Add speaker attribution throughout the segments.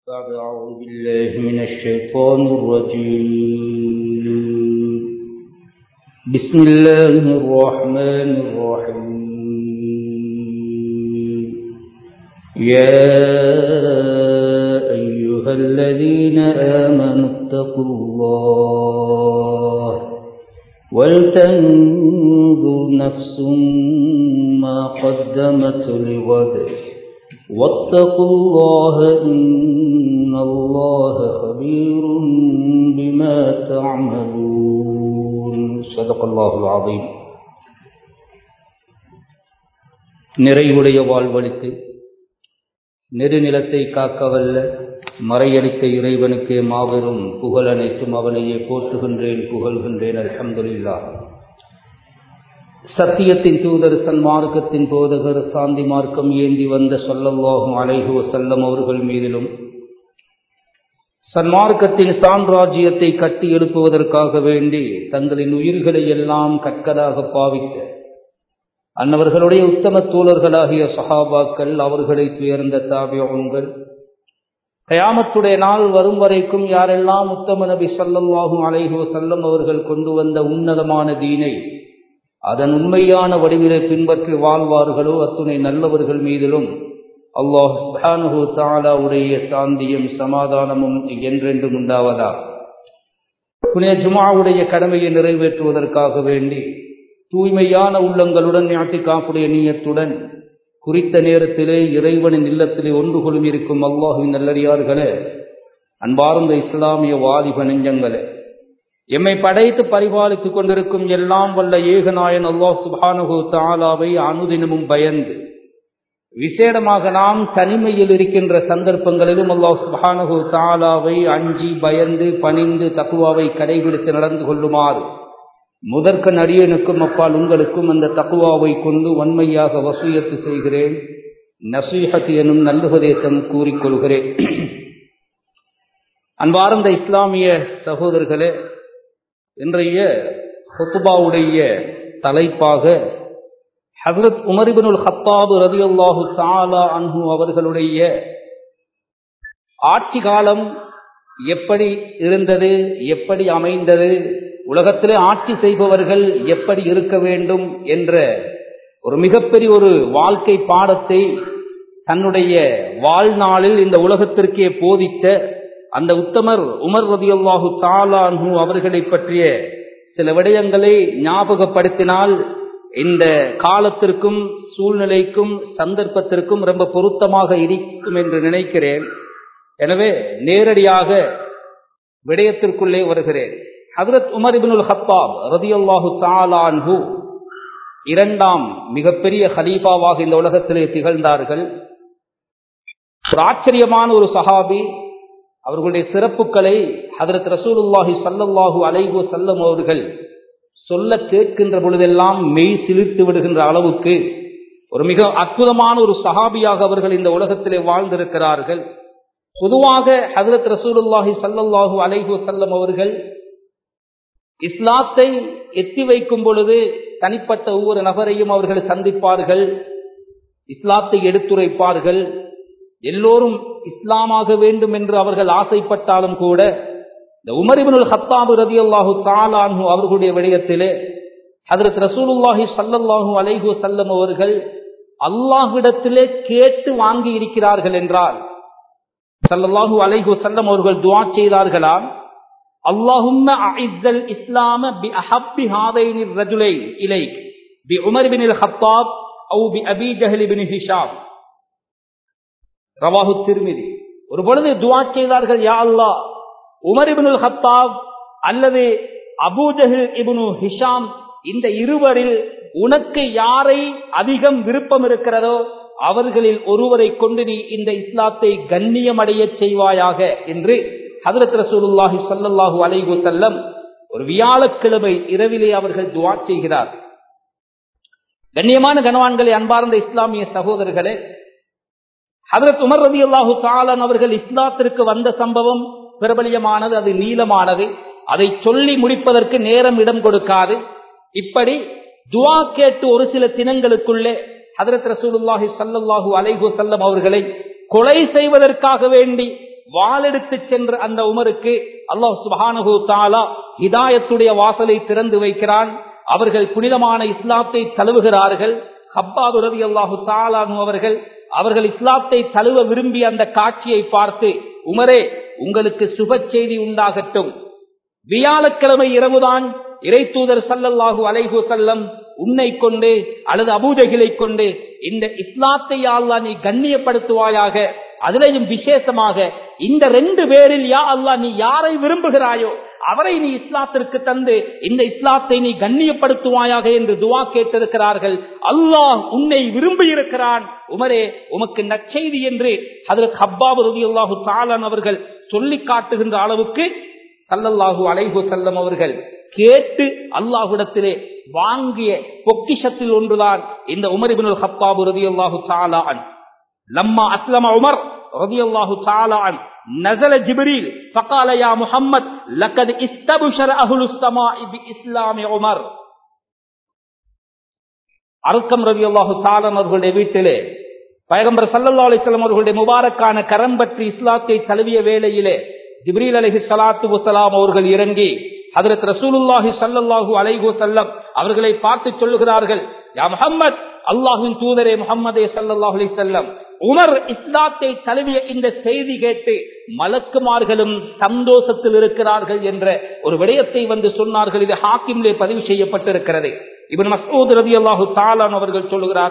Speaker 1: بعد أعوذ بالله من الشيطان الرجيم بسم الله الرحمن الرحيم يا أيها الذين آمنوا اتقوا الله ولتنظر نفس ما قدمت لغد واتقوا الله إن الله خبير بما تعملون صدق الله العظيم நிறைவுடைய வாழ்வழித்து நெருநிலத்தை காக்கவல்ல மறையளித்த இறைவனுக்கே மாபெரும் புகழ் அனைத்தும் அவனையே போற்றுகின்றேன் புகழ்கின்றேன் அல்ஹம்துலில்லா சத்தியத்தின் தூதர் சன்மார்க்கத்தின் போதகர் சாந்தி மார்க்கம் ஏந்தி வந்த சொல்லல்லாஹும் அலைஹு வசல்லம் அவர்கள் மீதிலும் சன்மார்க்கத்தின் சாம்ராஜ்யத்தை கட்டி எழுப்புவதற்காக வேண்டி தங்களின் உயிர்களை எல்லாம் கற்கதாக பாவித்த அன்னவர்களுடைய உத்தம தோழர்களாகிய சஹாபாக்கள் அவர்களை துயர்ந்த தாபியங்கள் கயாமத்துடைய நாள் வரும் வரைக்கும் யாரெல்லாம் உத்தம நபி சல்லல்லாஹும் அலைஹு வசல்லம் அவர்கள் கொண்டு வந்த உன்னதமான தீனை அதன் உண்மையான வடிவிலை பின்பற்றி வாழ்வார்களோ அத்துணை நல்லவர்கள் மீதிலும் அல்லாஹ் சுஹானுஹு தாலாவுடைய சாந்தியும் சமாதானமும் என்றென்றும் உண்டாவதா புனித ஜுமாவுடைய கடமையை நிறைவேற்றுவதற்காக வேண்டி தூய்மையான உள்ளங்களுடன் ஞாட்டி காப்புடைய நீயத்துடன் குறித்த நேரத்திலே இறைவனின் இல்லத்திலே ஒன்று கொள்ளும் இருக்கும் அல்லாஹுவின் நல்லடியார்களே அன்பார்ந்த இஸ்லாமிய வாலிப நெஞ்சங்களே எம்மை படைத்து பரிபாலித்துக் கொண்டிருக்கும் எல்லாம் வல்ல ஏகநாயன் அல்லாஹ் சுபானுகு தாலாவை அனுதினமும் பயந்து விசேடமாக நாம் தனிமையில் இருக்கின்ற சந்தர்ப்பங்களிலும் அல்லாஹ் சுபானுகு தாலாவை அஞ்சி பயந்து பணிந்து தக்குவாவை கடைபிடித்து நடந்து கொள்ளுமாறு முதற்க நடிகனுக்கும் அப்பால் உங்களுக்கும் அந்த தக்குவாவை கொண்டு வன்மையாக வசூயத்து செய்கிறேன் நசீஹத் எனும் நல்லுபதேசம் கூறிக்கொள்கிறேன் அன்பார்ந்த இஸ்லாமிய சகோதரர்களே இன்றைய ஹுத்துபாவுடைய தலைப்பாக ஹசரத் உமரிபினுல் ஹத்தாபு ரதியுல்லாஹு சாலா அன்ஹு அவர்களுடைய ஆட்சி காலம் எப்படி இருந்தது எப்படி அமைந்தது உலகத்திலே ஆட்சி செய்பவர்கள் எப்படி இருக்க வேண்டும் என்ற ஒரு மிகப்பெரிய ஒரு வாழ்க்கை பாடத்தை தன்னுடைய வாழ்நாளில் இந்த உலகத்திற்கே போதித்த அந்த உத்தமர் உமர் ரதியுல்லாஹு தாலான்ஹு அவர்களை பற்றிய சில விடயங்களை ஞாபகப்படுத்தினால் இந்த காலத்திற்கும் சூழ்நிலைக்கும் சந்தர்ப்பத்திற்கும் ரொம்ப பொருத்தமாக இருக்கும் என்று நினைக்கிறேன் எனவே நேரடியாக விடயத்திற்குள்ளே வருகிறேன் ஹதரத் உமர் இபினுல் ஹத்தாப் ரதியுல்லாஹு தாலான்ஹு இரண்டாம் மிகப்பெரிய ஹலீஃபாவாக இந்த உலகத்திலே திகழ்ந்தார்கள் ஒரு ஆச்சரியமான ஒரு சஹாபி அவர்களுடைய சிறப்புகளை ஹதரத் ரசூலுல்லாஹி சல்லல்லாஹு அலைஹு செல்லம் அவர்கள் சொல்ல கேட்கின்ற பொழுதெல்லாம் மெய் சிலிர்த்து விடுகின்ற அளவுக்கு ஒரு மிக அற்புதமான ஒரு சஹாபியாக அவர்கள் இந்த உலகத்திலே வாழ்ந்திருக்கிறார்கள் பொதுவாக ஹதரத் ரசூலுல்லாஹி சல்லல்லாஹு அலைஹு செல்லம் அவர்கள் இஸ்லாத்தை எத்தி வைக்கும் பொழுது தனிப்பட்ட ஒவ்வொரு நபரையும் அவர்கள் சந்திப்பார்கள் இஸ்லாத்தை எடுத்துரைப்பார்கள் எல்லோரும் இஸ்லாமாக வேண்டும் என்று அவர்கள் ஆசைப்பட்டாலும் கூட இந்த உமரிபினுல் ஹத்தாபு ரதி அல்லாஹு தாலானு அவர்களுடைய விடயத்திலே ஹதரத் ரசூலுல்லாஹி சல்லல்லாஹு அலைஹு சல்லம் அவர்கள் அல்லாஹ்விடத்திலே கேட்டு வாங்கி இருக்கிறார்கள் என்றால் சல்லல்லாஹு அலைஹு சல்லம் அவர்கள் துவா செய்தார்களாம் அல்லாஹும்ம அஇஸ்ஸல் இஸ்லாம பி அஹப்பி ஹாதைனி ரஜுலைன் இலைக் பி உமர் பின் ஹத்தாப் அவு பி அபி ஜஹல் பின் ஹிஷாம் ரவாஹு திருமிதி ஒரு பொழுது துவா செய்தார்கள் யா அல்லா உமர் இபினுல் ஹத்தாப் அல்லது அபூஜஹில் இபுனு ஹிஷாம் இந்த இருவரில் உனக்கு யாரை அதிகம் விருப்பம் இருக்கிறதோ அவர்களில் ஒருவரை கொண்டு நீ இந்த இஸ்லாத்தை கண்ணியமடைய செய்வாயாக என்று ஹதரத் ரசூலுல்லாஹி சல்லாஹூ அலைஹு செல்லம் ஒரு வியாழக்கிழமை இரவிலே அவர்கள் துவா செய்கிறார் கண்ணியமான கனவான்களை அன்பார்ந்த இஸ்லாமிய சகோதரர்களே ஹதரத் உமர் ரவி அல்லாஹு தாலன் அவர்கள் இஸ்லாத்திற்கு வந்த சம்பவம் பிரபலியமானது அது நீளமானது அதை சொல்லி முடிப்பதற்கு நேரம் இடம் கொடுக்காது இப்படி துவா கேட்டு ஒரு சில தினங்களுக்குள்ளே ஹதரத் ரசூலுல்லாஹி ஸல்லல்லாஹு அலைஹி வஸல்லம் அவர்களை கொலை செய்வதற்காக வேண்டி வாளெடுத்து சென்ற அந்த உமருக்கு அல்லாஹ் சுபானு தாலா ஹிதாயத்துடைய வாசலை திறந்து வைக்கிறான் அவர்கள் புனிதமான இஸ்லாத்தை தழுவுகிறார்கள் ஹப்பாது ரவி அல்லாஹு தாலானு அவர்கள் அவர்கள் இஸ்லாத்தை தழுவ விரும்பி அந்த காட்சியை பார்த்து உமரே உங்களுக்கு சுப செய்தி உண்டாகட்டும் வியாழக்கிழமை இரவுதான் இறை தூதர் சல்லல்லாஹு அலைஹு செல்லம் உன்னை கொண்டு அல்லது அபூஜகிலை கொண்டு இந்த இஸ்லாத்தை அல்லா நீ கண்ணியப்படுத்துவாயாக அதிலையும் விசேஷமாக இந்த ரெண்டு பேரில் யா அல்லா நீ யாரை விரும்புகிறாயோ அவரை நீ இஸ்லாத்திற்கு தந்து இந்த இஸ்லாத்தை நீ கண்ணியப்படுத்துவாயாக என்று துவா கேட்டிருக்கிறார்கள் அல்லாஹ் உன்னை விரும்பி இருக்கிறான் உமரே உமக்கு நற்செய்தி என்று அதற்கு ஹப்பாபு ரவி அல்லாஹு தாலான் அவர்கள் சொல்லி காட்டுகின்ற அளவுக்கு சல்லல்லாஹு அலைஹு செல்லம் அவர்கள் கேட்டு அல்லாஹுடத்திலே வாங்கிய பொக்கிஷத்தில் ஒன்றுதான் இந்த உமர் இபின் ஹப்பாபு ரதி அல்லாஹு தாலான் லம்மா அஸ்லம உமர் رضي الله تعالى عنه نزل جبريل فقال يا محمد لقد استبشر أهل السماء بإسلام عمر அருக்கம் ரவி அல்லாஹு தாலன் அவர்களுடைய வீட்டிலே பயகம்பர் சல்லல்லா அலிஸ்லாம் அவர்களுடைய முபாரக்கான கரம் பற்றி இஸ்லாத்தை தழுவிய வேளையிலே ஜிப்ரீல் அலஹி சலாத்து வசலாம் அவர்கள் இறங்கி ஹதரத் ரசூலுல்லாஹி சல்லல்லாஹு அலைஹு செல்லம் அவர்களை பார்த்து சொல்லுகிறார்கள் யா முஹம்மத் அல்லாஹின் தூதரே முகம்மதே சல்லாஹ் அலி செல்லம் உமர் இஸ்லாத்தை தழுவிய இந்த செய்தி கேட்டு மலக்குமார்களும் சந்தோஷத்தில் இருக்கிறார்கள் என்ற ஒரு விடயத்தை வந்து சொன்னார்கள் இது ஹாக்கிம்லே பதிவு செய்யப்பட்டிருக்கிறது இவன் மசூத் ரவி அல்லாஹு தாலான் அவர்கள் சொல்லுகிறார்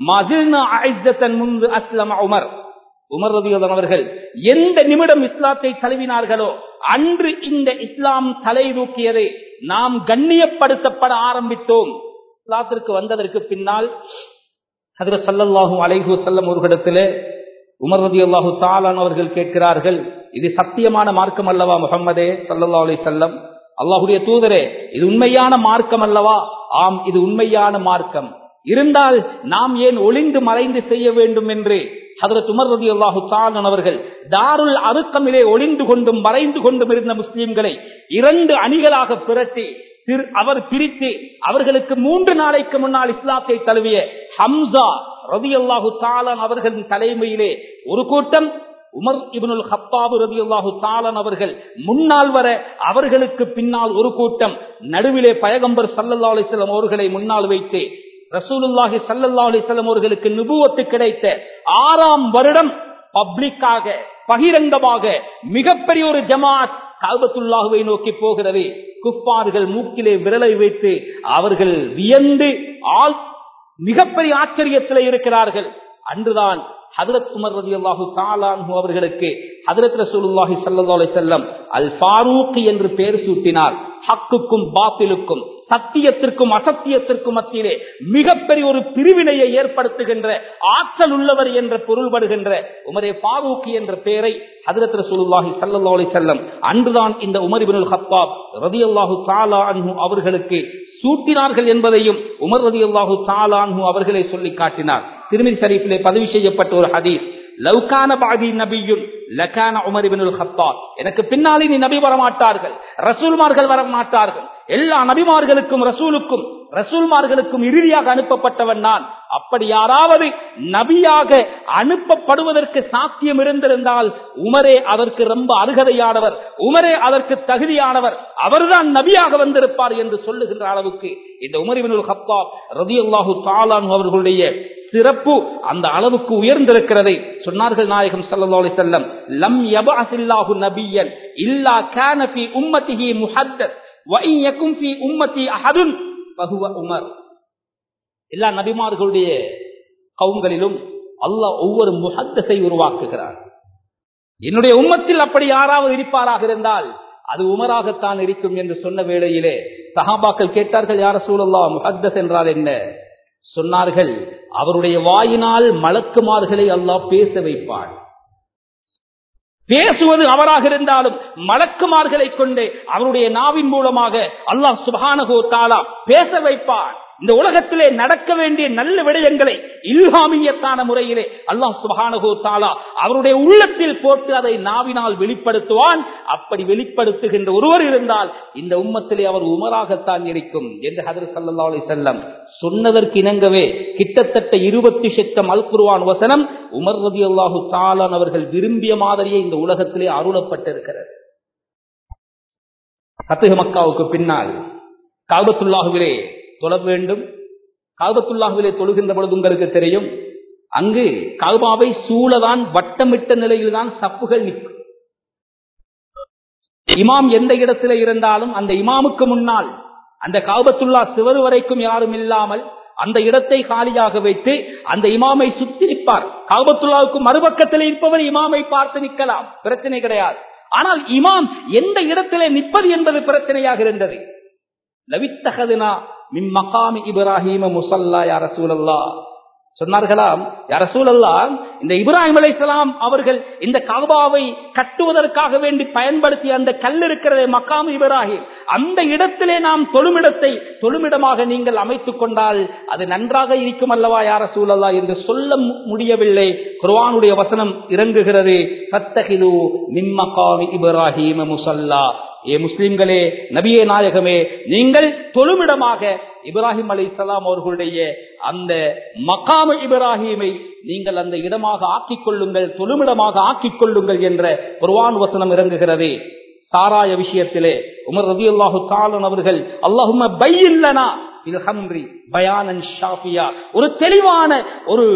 Speaker 1: முன்பு அஸ்லம் உமர் உமர் ரபியோதன் அவர்கள் எந்த நிமிடம் இஸ்லாத்தை தழுவினார்களோ அன்று இந்த இஸ்லாம் தலை தூக்கியதை நாம் கண்ணியப்படுத்தப்பட ஆரம்பித்தோம் இஸ்லாத்திற்கு வந்ததற்கு பின்னால் அதில் சல்லல்லாஹூ அலைஹு செல்லம் அவர்களிடத்திலே உமர் ரதி அல்லாஹு தாலான் அவர்கள் கேட்கிறார்கள் இது சத்தியமான மார்க்கம் அல்லவா முகம்மதே சல்லல்லா அலி செல்லம் அல்லாஹுடைய தூதரே இது உண்மையான மார்க்கம் அல்லவா ஆம் இது உண்மையான மார்க்கம் இருந்தால் நாம் ஏன் ஒளிந்து மறைந்து செய்ய வேண்டும் என்று ஹதரத் உமர் ரதி அல்லாஹு தாலன் அவர்கள் தாருல் அருக்கமிலே ஒளிந்து கொண்டும் மறைந்து கொண்டும் இருந்த முஸ்லிம்களை இரண்டு அணிகளாக பிரட்டி அவர் பிரித்து அவர்களுக்கு மூன்று நாளைக்கு முன்னால் இஸ்லாத்தை தழுவிய ஹம்சா ரவி அல்லாஹு தாலன் அவர்களின் தலைமையிலே ஒரு கூட்டம் உமர் இபனுல் ஹப்பாபு ரவி அல்லாஹு தாலன் அவர்கள் முன்னால் வர அவர்களுக்கு பின்னால் ஒரு கூட்டம் நடுவிலே பயகம்பர் சல்லல்லா அலிஸ்லாம் அவர்களை முன்னால் வைத்து ரசூலுல்லாஹி சல்லல்லா அலிஸ்லாம் அவர்களுக்கு நுபுவத்து கிடைத்த ஆறாம் வருடம் பப்ளிக்காக பகிரங்கமாக மிகப்பெரிய ஒரு ஜமாத் காபத்துல்லாஹுவை நோக்கி போகிறது குப்பார்கள் மூக்கிலே விரலை வைத்து அவர்கள் வியந்து ஆள் மிகப்பெரிய ஆச்சரியத்தில் இருக்கிறார்கள் அன்றுதான் ஹதரத் உமர் ரதி அல்லாஹு தாலான்ஹு அவர்களுக்கு ஹதரத் ரசூலுல்லாஹி ஸல்லல்லாஹு அலைஹி வஸல்லம் அல் ஃபாரூக் என்று பெயர் சூட்டினார் ஹக்குக்கும் பாத்திலுக்கும் சத்தியத்திற்கும் அசத்தியத்திற்கும் மத்தியிலே மிகப்பெரிய ஒரு பிரிவினையை ஏற்படுத்துகின்ற ஆற்றல் உள்ளவர் என்ற பொருள்படுகின்ற உமரே ஃபாரூக் என்ற பெயரை ஹதரத் ரசூலுல்லாஹி ஸல்லல்லாஹு அலைஹி வஸல்லம் அன்றுதான் இந்த உமர் இப்னுல் ஹத்தாப் ரலியல்லாஹு தஆலா அன்ஹு அவர்களுக்கு சூட்டினார்கள் என்பதையும் உமர் ரலியல்லாஹு தஆலா அன்ஹு அவர்களை சொல்லி காட்டினார் திருமிதி ஷரீஃபிலே பதிவு செய்யப்பட்ட ஒரு ஹதீஸ் லவ்கான பாதி நபியும் லக்கான உமர் இப்னுல் ஹத்தாப் எனக்கு பின்னாலே நீ நபி வரமாட்டார்கள் ரசூல்மார்கள் வர மாட்டார்கள் எல்லா நபிமார்களுக்கும் ரசூலுக்கும் ரசூல்மார்களுக்கும் இறுதியாக அனுப்பப்பட்டவன் நான் அப்படி யாராவது நபியாக அனுப்பப்படுவதற்கு சாத்தியம் இருந்திருந்தால் உமரே அதற்கு ரொம்ப அருகதையானவர் உமரே அதற்கு தகுதியானவர் அவர்தான் நபியாக வந்திருப்பார் என்று சொல்லுகின்ற அளவுக்கு இந்த உமரிபினுல் ஹத்தாப் ரதி அல்லாஹு தாலான் அவர்களுடைய சிறப்பு அந்த அளவுக்கு உயர்ந்திருக்கிறதை சொன்னார்கள் நாயகம் சல்லா அலி செல்லம் லம் யபாசில்லாஹு நபியன் இல்லா கானபி உம்மத்திஹி முஹத்தத் உமர் எல்லா நபிமார்களுடைய கவுங்களிலும் அல்லாஹ் ஒவ்வொரு முகத்தத்தை உருவாக்குகிறார் என்னுடைய உம்மத்தில் அப்படி யாராவது இருப்பாராக இருந்தால் அது உமராகத்தான் இருக்கும் என்று சொன்ன வேளையிலே சஹாபாக்கள் கேட்டார்கள் யார சூழல்லா முஹத்தஸ் என்றால் என்ன சொன்னார்கள் அவருடைய வாயினால் மலக்குமார்களை அல்லாஹ் பேச வைப்பாள் பேசுவது அவராக இருந்தாலும் மலக்குமார்களை கொண்டு அவருடைய நாவின் மூலமாக அல்லாஹ் சுபானகோ தாலா பேச வைப்பான் இந்த உலகத்திலே நடக்க வேண்டிய நல்ல விடயங்களை இல்ஹாமியத்தான முறையிலே அல்லாஹ் சுபஹானஹு தாலா அவருடைய உள்ளத்தில் போட்டு அதை நாவினால் வெளிப்படுத்துவான் அப்படி வெளிப்படுத்துகின்ற ஒருவர் இருந்தால் இந்த உம்மத்திலே அவர் உமராகத்தான் இருக்கும் என்று ஹதர் சல்லா அலி செல்லம் சொன்னதற்கு இணங்கவே கிட்டத்தட்ட இருபத்தி சட்டம் அல் குருவான் வசனம் உமர் ரதி அல்லாஹு தாலான் அவர்கள் விரும்பிய மாதிரியே இந்த உலகத்திலே அருளப்பட்டிருக்கிறது கத்துக மக்காவுக்கு பின்னால் காபத்துல்லாஹுவிலே தொழ வேண்டும் காபத்துல்லாஹுவிலே தொழுகின்ற பொழுது உங்களுக்கு தெரியும் அங்கு காபாவை சூழதான் வட்டமிட்ட நிலையில் தான் சப்புகள் நிற்கும் இமாம் எந்த இடத்திலே இருந்தாலும் அந்த இமாமுக்கு முன்னால் அந்த காபத்துல்லா சிவரு வரைக்கும் யாரும் இல்லாமல் அந்த இடத்தை காலியாக வைத்து அந்த இமாமை சுத்தி நிற்பார் காபத்துல்லாவுக்கு மறுபக்கத்தில் இருப்பவர் இமாமை பார்த்து நிற்கலாம் பிரச்சனை கிடையாது ஆனால் இமாம் எந்த இடத்திலே நிற்பது என்பது பிரச்சனையாக இருந்தது லவித்தகதுனா மின் மகாமி இப்ராஹிம முசல்லா யார சூழல்லா சொன்னார்களாம் யார சூழல்லா இந்த இப்ராஹிம் அலைசலாம் அவர்கள் இந்த கபாவை கட்டுவதற்காக வேண்டி பயன்படுத்திய அந்த கல் இருக்கிறதே மக்காம் இப்ராஹிம் அந்த இடத்திலே நாம் தொழுமிடத்தை தொழுமிடமாக நீங்கள் அமைத்துக் கொண்டால் அது நன்றாக இருக்கும் அல்லவா யார சூழல்லா என்று சொல்ல முடியவில்லை குர்வானுடைய வசனம் இறங்குகிறது கத்தகிது மிம்மகாமி இப்ராஹிம முசல்லா ஏ முஸ்லிம்களே நபியே நாயகமே நீங்கள் தொழுமிடமாக இப்ராஹிம் அலி இஸ்லாம் அவர்களுடைய அந்த மக்காம இப்ராஹிமை நீங்கள் அந்த இடமாக ஆக்கிக் கொள்ளுங்கள் தொழுமிடமாக ஆக்கிக் கொள்ளுங்கள் என்ற குர்வான் வசனம் இறங்குகிறது சாராய விஷயத்திலே உமர் ரவி அல்லாஹு தாலன் அவர்கள் அல்லாஹும பையில்லனா இது ஹம்ரி பயானன் ஷாஃபியா ஒரு தெளிவான ஒரு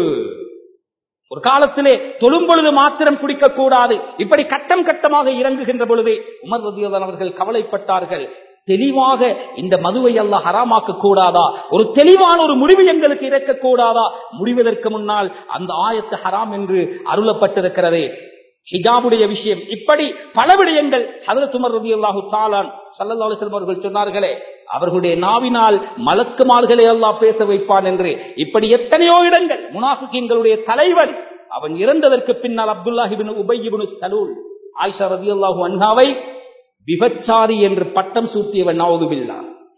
Speaker 1: ஒரு காலத்திலே தொழும் பொழுது மாத்திரம் குடிக்க கூடாது இப்படி கட்டம் கட்டமாக இறங்குகின்ற பொழுதே உமர் ரதியதன் அவர்கள் கவலைப்பட்டார்கள் தெளிவாக இந்த மதுவை அல்ல ஹராமாக்க கூடாதா ஒரு தெளிவான ஒரு முடிவு எங்களுக்கு இறக்கக்கூடாதா முடிவதற்கு முன்னால் அந்த ஆயத்து ஹராம் என்று அருளப்பட்டிருக்கிறது ஹிஜாபுடைய விஷயம் இப்படி பல விடயங்கள் ஹதரத் உமர் ரதி அல்லாஹு தாலான் சல்லா அலிஸ்லம் அவர்கள் சொன்னார்களே அவர்களுடைய நாவினால் மலக்குமார்களை எல்லாம் பேச வைப்பான் என்று இப்படி எத்தனையோ இடங்கள் முனாஃபிகீன்களுடைய தலைவன் அவன் இறந்ததற்கு பின்னால் அப்துல்லாஹிபின் உபையிபின் சலூல் ஆயிஷா ரதி அல்லாஹு அன்ஹாவை விபச்சாரி என்று பட்டம் சூட்டியவன் நாவுதுபில்லா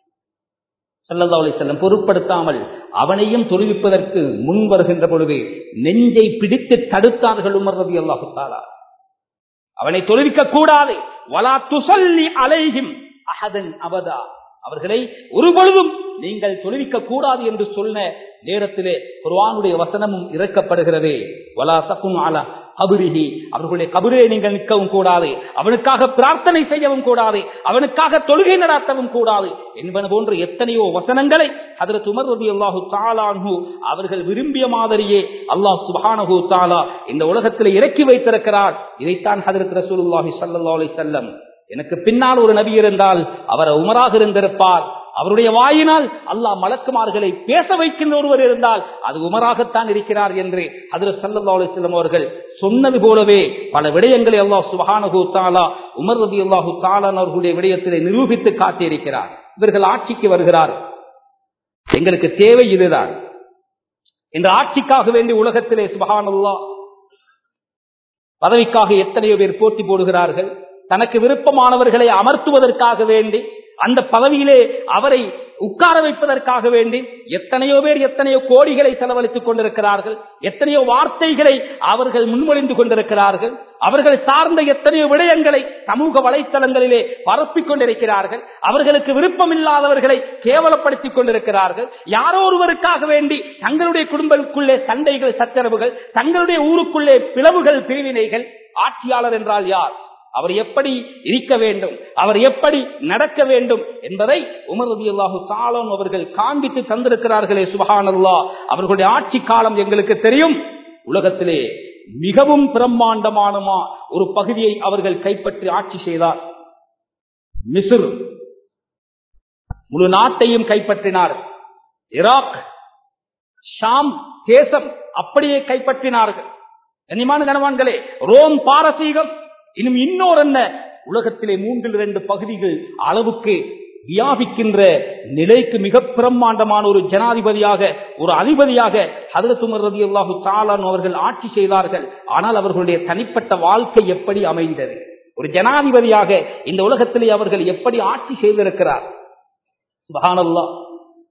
Speaker 1: சல்லல்லா அலிசல்லம் பொருட்படுத்தாமல் அவனையும் தொழுவிப்பதற்கு முன் வருகின்ற பொழுது நெஞ்சை பிடித்து தடுத்தார்கள் உமர் ரதி அல்லாஹு தாலா அவனை தொழுவிக்க கூடாது வலா துசல்லி அலைஹிம் அஹதன் அபதா அவர்களை ஒரு பொழுதும் நீங்கள் தொழுவிக்க கூடாது என்று சொன்ன நேரத்திலே குர்வானுடைய வசனமும் இறக்கப்படுகிறது வலா தக்கும் அலா கபுரிகி அவர்களுடைய கபுரை நீங்கள் நிற்கவும் கூடாது அவனுக்காக பிரார்த்தனை செய்யவும் கூடாது அவனுக்காக தொழுகை நடாத்தவும் கூடாது என்பன போன்ற எத்தனையோ வசனங்களை அதில் துமர் ரபி அல்லாஹு தாலானு அவர்கள் விரும்பிய மாதிரியே அல்லாஹ் சுபானஹு தாலா இந்த உலகத்தில் இறக்கி வைத்திருக்கிறார் இதைத்தான் ஹதரத் ரசூலுல்லாஹி சல்லா அலி செல்லம் எனக்கு பின்னால் ஒரு நபி இருந்தால் அவர் உமராக இருந்திருப்பார் அவருடைய வாயினால் அல்லாஹ் மலக்குமார்களை பேச வைக்கின்ற ஒருவர் இருந்தால் அது உமராகத்தான் இருக்கிறார் என்று அதில் சல்லா அலிஸ்லம் அவர்கள் சொன்னது போலவே பல விடயங்களை அல்லாஹ் சுபஹானஹு தாலா உமர் ரபி அல்லாஹு தாலான் அவர்களுடைய விடயத்திலே நிரூபித்து காட்டியிருக்கிறார் இவர்கள் ஆட்சிக்கு வருகிறார் எங்களுக்கு தேவை இதுதான் இந்த ஆட்சிக்காக வேண்டி உலகத்திலே சுபஹானல்லா பதவிக்காக எத்தனையோ பேர் போட்டி போடுகிறார்கள் தனக்கு விருப்பமானவர்களை அமர்த்துவதற்காக வேண்டி அந்த பதவியிலே அவரை உட்கார வைப்பதற்காக வேண்டி எத்தனையோ பேர் எத்தனையோ கோடிகளை செலவழித்துக் கொண்டிருக்கிறார்கள் எத்தனையோ வார்த்தைகளை அவர்கள் முன்மொழிந்து கொண்டிருக்கிறார்கள் அவர்கள் சார்ந்த எத்தனையோ விடயங்களை சமூக வலைத்தளங்களிலே பரப்பிக் கொண்டிருக்கிறார்கள் அவர்களுக்கு விருப்பம் இல்லாதவர்களை கேவலப்படுத்திக் கொண்டிருக்கிறார்கள் யாரோ ஒருவருக்காக வேண்டி தங்களுடைய குடும்பங்களுக்குள்ளே சண்டைகள் சச்சரவுகள் தங்களுடைய ஊருக்குள்ளே பிளவுகள் பிரிவினைகள் ஆட்சியாளர் என்றால் யார் அவர் எப்படி இருக்க வேண்டும் அவர் எப்படி நடக்க வேண்டும் என்பதை உமர் ரபி அல்லாஹு தாலம் அவர்கள் காண்பித்து தந்திருக்கிறார்களே சுபஹானல்லா அவர்களுடைய ஆட்சி காலம் எங்களுக்கு தெரியும் உலகத்திலே மிகவும் பிரம்மாண்டமானமா ஒரு பகுதியை அவர்கள் கைப்பற்றி ஆட்சி செய்தார் மிசிர் முழு நாட்டையும் கைப்பற்றினார் ஈராக் ஷாம் தேசம் அப்படியே கைப்பற்றினார்கள் கனிமான கனவான்களே ரோம் பாரசீகம் இன்னும் இன்னொரு என்ன உலகத்திலே மூன்றில் இரண்டு பகுதிகள் அளவுக்கு வியாபிக்கின்ற நிலைக்கு மிக பிரம்மாண்டமான ஒரு ஜனாதிபதியாக ஒரு அதிபதியாக ஹதரத்துமர் ரதி அல்லாஹு தாலான் அவர்கள் ஆட்சி செய்தார்கள் ஆனால் அவர்களுடைய தனிப்பட்ட வாழ்க்கை எப்படி அமைந்தது ஒரு ஜனாதிபதியாக இந்த உலகத்திலே அவர்கள் எப்படி ஆட்சி செய்திருக்கிறார் சுபஹானல்லா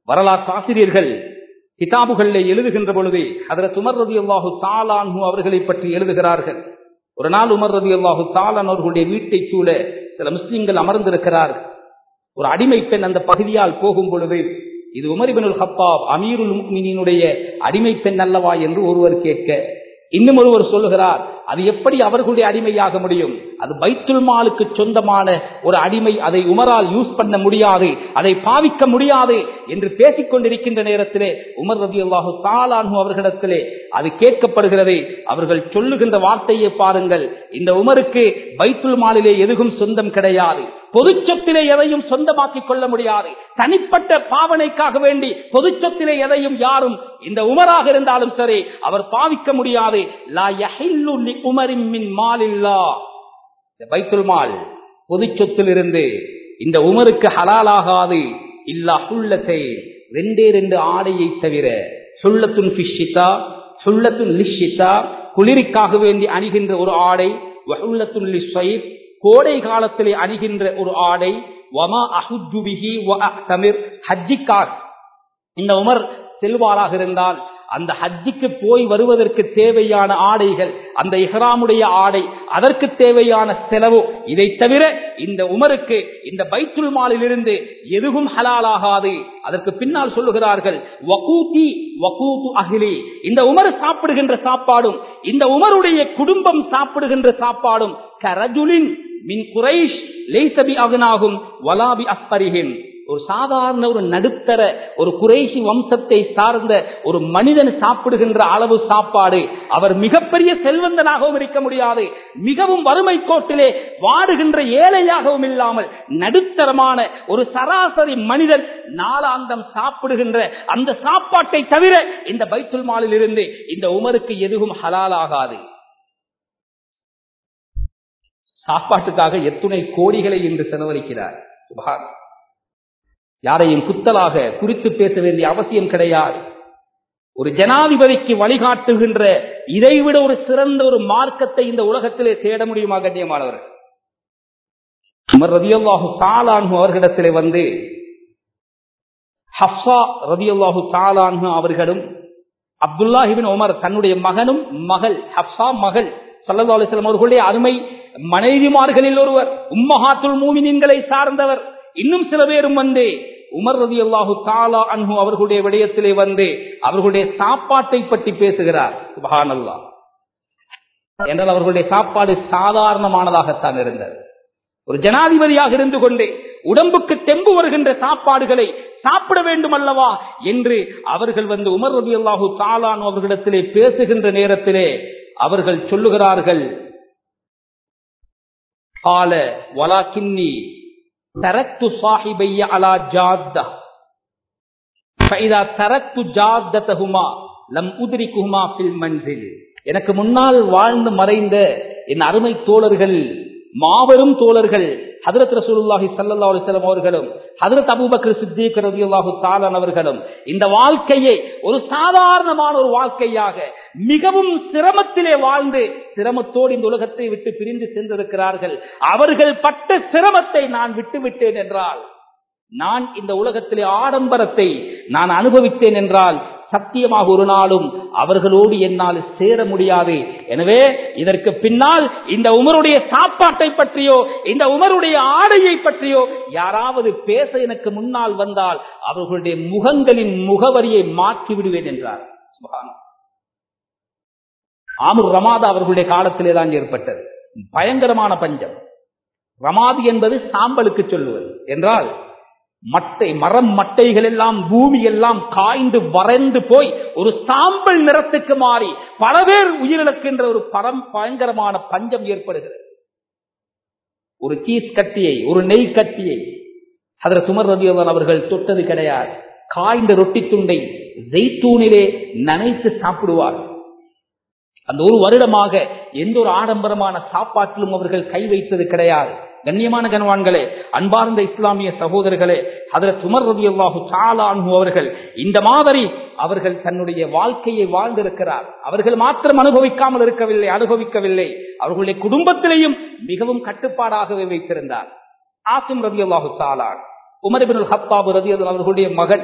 Speaker 1: வரலாற்று ஆசிரியர்கள் கிதாபுகளில் எழுதுகின்ற பொழுது அதில் உமர் ரதி அல்லாஹு தாலான்ஹு அவர்களை பற்றி எழுதுகிறார்கள் ஒரு நாள் உமர் ரதி அல்லாஹு தாலான் அவர்களுடைய வீட்டை சூழ சில முஸ்லிம்கள் அமர்ந்திருக்கிறார்கள் ஒரு அடிமை பெண் அந்த பகுதியால் போகும் பொழுது இது உமரிபனுல் ஹப்பாப் அமீருல் முக்மினினுடைய அடிமை பெண் அல்லவா என்று ஒருவர் கேட்க இன்னும் ஒருவர் சொல்லுகிறார் அது எப்படி அவர்களுடைய அடிமையாக முடியும் அது பைத்துல் மாலுக்கு சொந்தமான ஒரு அடிமை அதை உமரால் யூஸ் பண்ண முடியாது அதை பாவிக்க முடியாது என்று பேசிக் கொண்டிருக்கின்ற நேரத்திலே உமர் ரவி அல்லாஹு தாலானு அவர்களிடத்திலே அது கேட்கப்படுகிறது அவர்கள் சொல்லுகின்ற வார்த்தையை பாருங்கள் இந்த உமருக்கு பைத்துல் மாலிலே எதுவும் சொந்தம் கிடையாது பொது சொத்திலே எதையும் சொந்தமாக்கிக் கொள்ள முடியாது தனிப்பட்ட பாவனைக்காக வேண்டி பொது சொத்திலே எதையும் யாரும் இந்த உமராக இருந்தாலும் சரி அவர் பாவிக்க முடியாது லா யஹில்லு லி உமரின் மின் மாலில்லா இந்த பைத்துல் மால் பொது சொத்திலிருந்து இந்த உமருக்கு ஹலாலாகாது இல்லா ஹுல்லத்தை ரெண்டே ரெண்டு ஆடையை தவிர சுள்ளத்துன் ஃபிஷிதா சுள்ளத்துன் லிஷிதா குளிருக்காக வேண்டி அணிகின்ற ஒரு ஆடை வஹுல்லத்துன் லிஸ்ஸைப் கோடை காலத்திலே அணிகின்ற ஒரு ஆடை வமா அஹுஜுபிஹி வ அஹ்தமிர் ஹஜ்ஜிக்காக இந்த உமர் செல்வாராக இருந்தால் அந்த ஹஜ்ஜிக்கு போய் வருவதற்கு தேவையான ஆடைகள் அந்த இஹ்ராமுடைய ஆடை அதற்கு தேவையான செலவு இதை தவிர இந்த உமருக்கு இந்த பைத்துல் மாலிலிருந்து எதுவும் ஹலாலாகாது அதற்கு பின்னால் சொல்லுகிறார்கள் வகூதி வகூது அகிலி இந்த உமர் சாப்பிடுகின்ற சாப்பாடும் இந்த உமருடைய குடும்பம் சாப்பிடுகின்ற சாப்பாடும் கரஜுலின் மின் குறைஷ் லேசபி அகனாகும் வலாபி அஸ்பரிகின் ஒரு சாதாரண ஒரு நடுத்தர ஒரு குறைசி வம்சத்தை சார்ந்த ஒரு மனிதன் சாப்பிடுகின்ற அளவு சாப்பாடு அவர் மிகப்பெரிய செல்வந்தனாகவும் இருக்க முடியாது மிகவும் வறுமை கோட்டிலே வாடுகின்ற ஏழையாகவும் இல்லாமல் நடுத்தரமான ஒரு சராசரி மனிதன் நாளாந்தம் சாப்பிடுகின்ற அந்த சாப்பாட்டை தவிர இந்த பைத்துல் மாலில் இருந்து இந்த உமருக்கு எதுவும் ஹலாலாகாது சாப்பாட்டுக்காக எத்துணை கோடிகளை இன்று செலவழிக்கிறார் சுபான் யாரையும் குத்தலாக குறித்து பேச வேண்டிய அவசியம் கிடையாது ஒரு ஜனாதிபதிக்கு வழிகாட்டுகின்ற இதைவிட ஒரு சிறந்த ஒரு மார்க்கத்தை இந்த உலகத்திலே தேட முடியுமா கண்ணியமானவர்கள் உமர் ரதியல்லாஹு தாலான்ஹு அவர்களிடத்திலே வந்து ஹப்சா ரதியல்லாஹு தாலான்ஹு அவர்களும் அப்துல்லாஹிபின் உமர் தன்னுடைய மகனும் மகள் ஹப்சா மகள் சல்லா அலிஸ்லாம் அவர்களுடைய அருமை மனைவிமார்களில் ஒருவர் உம்மஹாத்துல் மூமினின்களை சார்ந்தவர் இன்னும் சில பேரும் வந்து உமர் ரதி அல்லாஹு தாலா அன்ஹு அவர்களுடைய விடயத்திலே வந்து அவர்களுடைய சாப்பாட்டை பற்றி பேசுகிறார் சுபஹான் அல்லா என்றால் அவர்களுடைய சாப்பாடு சாதாரணமானதாகத்தான் இருந்தது ஒரு ஜனாதிபதியாக இருந்து கொண்டே உடம்புக்கு தெம்பு வருகின்ற சாப்பாடுகளை சாப்பிட வேண்டும் அல்லவா என்று அவர்கள் வந்து உமர் ரபி அல்லாஹு தாலான் அவர்களிடத்திலே பேசுகின்ற நேரத்திலே அவர்கள் சொல்லுகிறார்கள் கால வலாக்கின்னி தரத்து சாஹிபைய அலா ஜாத்தா ஃபைதா தரத்து ஜாத்தகுமா லம் உதிரிக்குமா ஃபில் மன்சில் எனக்கு முன்னால் வாழ்ந்து மறைந்த என் அருமை தோழர்கள் மாபெரும் தோழர்கள் ஹதரத் ரசூலுல்லாஹி ஸல்லல்லாஹு அலைஹி வஸல்லம் அவர்களும் ஹதரத் அபூபக்கர் சித்திக் ரலியல்லாஹு தஆலா அவர்களும் இந்த வாழ்க்கையை ஒரு சாதாரணமான ஒரு வாழ்க்கையாக மிகவும் சிரமத்திலே வாழ்ந்து சிரமத்தோடு இந்த உலகத்தை விட்டு பிரிந்து சென்றிருக்கிறார்கள் அவர்கள் பட்ட சிரமத்தை நான் விட்டுவிட்டேன் என்றால் நான் இந்த உலகத்திலே ஆடம்பரத்தை நான் அனுபவித்தேன் என்றால் சத்தியமாக ஒரு நாளும் அவர்களோடு என்னால் சேர முடியாது எனவே இதற்கு பின்னால் இந்த உமருடைய சாப்பாட்டை பற்றியோ இந்த உமருடைய ஆடையை பற்றியோ யாராவது பேச எனக்கு முன்னால் வந்தால் அவர்களுடைய முகங்களின் முகவரியை மாற்றி விடுவேன் என்றார் ஆமுர் ரமாதா அவர்களுடைய காலத்திலே தான் ஏற்பட்டது பயங்கரமான பஞ்சம் ரமாதி என்பது சாம்பலுக்கு சொல்லுவது என்றால் மட்டை மரம் மட்டைகள் எல்லாம் பூமி எல்லாம் காய்ந்து வறண்டு போய் ஒரு சாம்பல் நிறத்துக்கு மாறி பல பேர் உயிரிழக்கின்ற ஒரு பரம் பயங்கரமான பஞ்சம் ஏற்படுகிறது ஒரு சீஸ் கட்டியை ஒரு நெய் கட்டியை அதில் சுமர் ரவியவன் அவர்கள் தொட்டது கிடையாது காய்ந்த ரொட்டி துண்டை ஜெய்தூனிலே நனைத்து சாப்பிடுவார் அந்த ஒரு வருடமாக எந்த ஒரு ஆடம்பரமான சாப்பாட்டிலும் அவர்கள் கை வைத்தது கிடையாது கண்ணியமான கனவான்களே அன்பார்ந்த இஸ்லாமிய சகோதரர்களே அதில் சுமர் ரவி அல்லாஹு சாலான்ஹு அவர்கள் இந்த மாதிரி அவர்கள் தன்னுடைய வாழ்க்கையை வாழ்ந்திருக்கிறார் அவர்கள் மாத்திரம் அனுபவிக்காமல் இருக்கவில்லை அனுபவிக்கவில்லை அவர்களுடைய குடும்பத்திலேயும் மிகவும் கட்டுப்பாடாகவே வைத்திருந்தார் ஆசிம் ரவி அல்லாஹு சாலான் உமர்பின் ஹப்பாபு ரதி அவர்களுடைய மகன்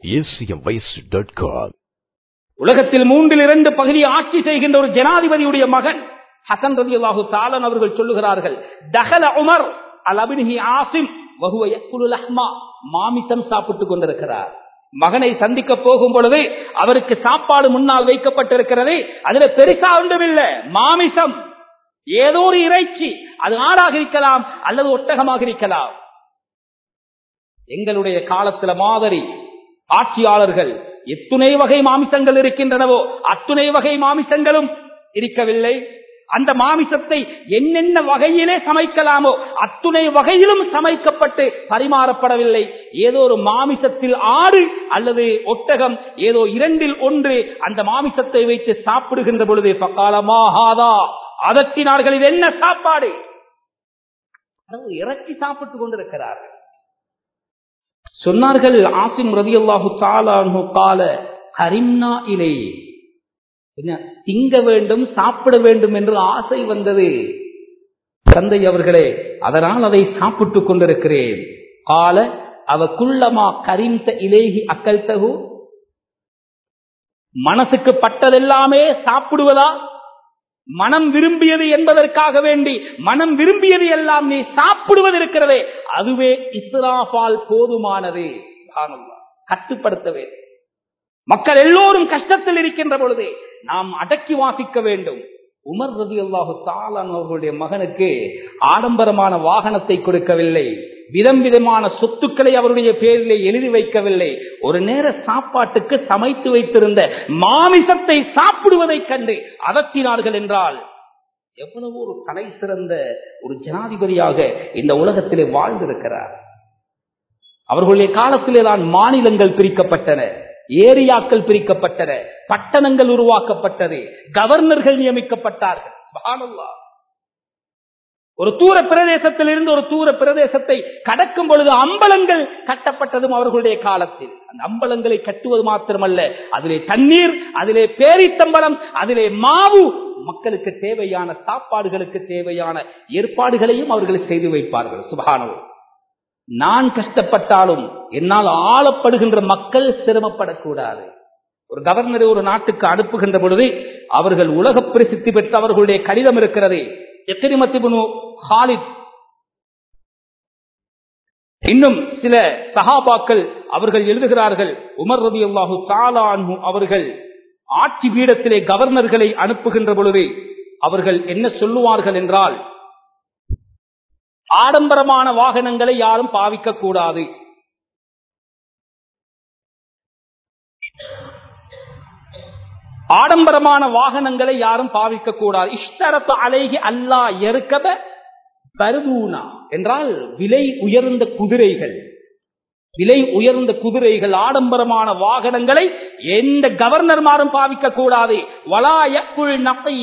Speaker 2: acmvoice.com.
Speaker 1: உலகத்தில் மூன்றில் இரண்டு பகுதியை ஆட்சி செய்கின்ற ஒரு ஜனாதிபதியுடைய மகன் ஹசன் ரதி அல்லாஹு தாலன் அவர்கள் சொல்லுகிறார்கள் தகல உமர் அல் அபினிஹி ஆசிம் வகுவ யக்குலுல் அஹ்மா மாமிசம் சாப்பிட்டுக் கொண்டிருக்கிறார் மகனை சந்திக்க போகும் பொழுது அவருக்கு சாப்பாடு முன்னால் வைக்கப்பட்டிருக்கிறது அதுல பெருசா ஒன்றுமில்லை மாமிசம் ஏதோ ஒரு இறைச்சி அது ஆடாக இருக்கலாம் அல்லது ஒட்டகமாக இருக்கலாம் எங்களுடைய காலத்துல மாதிரி ஆட்சியாளர்கள் எத்துணை வகை மாமிசங்கள் இருக்கின்றனவோ அத்துணை வகை மாமிசங்களும் இருக்கவில்லை அந்த மாமிசத்தை என்னென்ன வகையிலே சமைக்கலாமோ அத்துணை வகையிலும் சமைக்கப்பட்டு பரிமாறப்படவில்லை ஏதோ ஒரு மாமிசத்தில் ஆடு அல்லது ஒட்டகம் ஏதோ இரண்டில் ஒன்று அந்த மாமிசத்தை வைத்து சாப்பிடுகின்ற பொழுது பக்காலமாகாதா அதத்தினார்கள் இது என்ன சாப்பாடு அதாவது இறைச்சி சாப்பிட்டுக் கொண்டிருக்கிறார்கள் சொன்னார்கள் ஆசிம் ரதி அல்லாஹு தாலானு கால ஹரிம்னா இலை என்ன திங்க வேண்டும் சாப்பிட வேண்டும் என்று ஆசை வந்தது தந்தை அவர்களே அதனால் அதை சாப்பிட்டுக் கொண்டிருக்கிறேன் கால அவ குள்ளமா கரிந்த இலேகி அக்கல் தகு மனசுக்கு பட்டதெல்லாமே சாப்பிடுவதா மனம் விரும்பியது என்பதற்காக வேண்டி மனம் விரும்பியது எல்லாம் நீ சாப்பிடுவது இருக்கிறதே அதுவே இஸ்ராஃபால் போதுமானது சுப்ஹானல்லாஹ். கட்டுப்படுத்த வேண்டும் மக்கள் எல்லோரும் கஷ்டத்தில் இருக்கின்ற பொழுது நாம் அடக்கி வாசிக்க வேண்டும் உமர் ரதி அல்லாஹு தாலான் அவர்களுடைய மகனுக்கு ஆடம்பரமான வாகனத்தை கொடுக்கவில்லை விதம் விதமான சொத்துக்களை அவருடைய பேரிலே எழுதி வைக்கவில்லை ஒரு நேர சாப்பாட்டுக்கு சமைத்து வைத்திருந்த மாமிசத்தை சாப்பிடுவதைக் கண்டு அதட்டினார்கள் என்றால் எவ்வளவு ஒரு தலை சிறந்த ஒரு ஜனாதிபதியாக இந்த உலகத்திலே வாழ்ந்திருக்கிறார் அவர்களுடைய காலத்திலே தான் மாநிலங்கள் பிரிக்கப்பட்டன ஏரியாக்கள் பிரிக்கப்பட்டன பட்டணங்கள் உருவாக்கப்பட்டது கவர்னர்கள் நியமிக்கப்பட்டார்கள் சுப்ஹானல்லாஹ். ஒரு தூர பிரதேசத்தில் இருந்து ஒரு தூர பிரதேசத்தை கடக்கும் பொழுது அம்பலங்கள் கட்டப்பட்டதும் அவர்களுடைய காலத்தில் அந்த அம்பலங்களை கட்டுவது மாத்திரமல்ல அதிலே தண்ணீர் அதிலே பேரித்தம்பலம் அதிலே மாவு மக்களுக்கு தேவையான சாப்பாடுகளுக்கு தேவையான ஏற்பாடுகளையும் அவர்கள் செய்து வைப்பார்கள் சுபகானவோ நான் கஷ்டப்பட்டாலும் என்னால் ஆளப்படுகின்ற மக்கள் சிரமப்படக்கூடாது ஒரு கவர்னரை ஒரு நாட்டுக்கு அனுப்புகின்ற பொழுது அவர்கள் உலக பிரசித்தி பெற்ற அவர்களுடைய கடிதம் இருக்கிறது எத்தனிமத்திபுனு ஹாலித் இன்னும் சில சஹாபாக்கள் அவர்கள் எழுதுகிறார்கள் உமர் ரதி அல்லாஹு தாலான்ஹு அவர்கள் ஆட்சி பீடத்திலே கவர்னர்களை அனுப்புகின்ற பொழுது அவர்கள் என்ன சொல்லுவார்கள் என்றால் ஆடம்பரமான வாகனங்களை யாரும் பாவிக்க கூடாது ஆடம்பரமான வாகனங்களை யாரும் பாவிக்க கூடாது இஷ்டரத்து அலைகி அல்லா எருக்கப பருவூனா என்றால் விலை உயர்ந்த குதிரைகள் விலை உயர்ந்த குதிரைகள் ஆடம்பரமான வாகனங்களை எந்த கவர்னர்மாரும் பாவிக்க கூடாது வலாயக்குள் நகை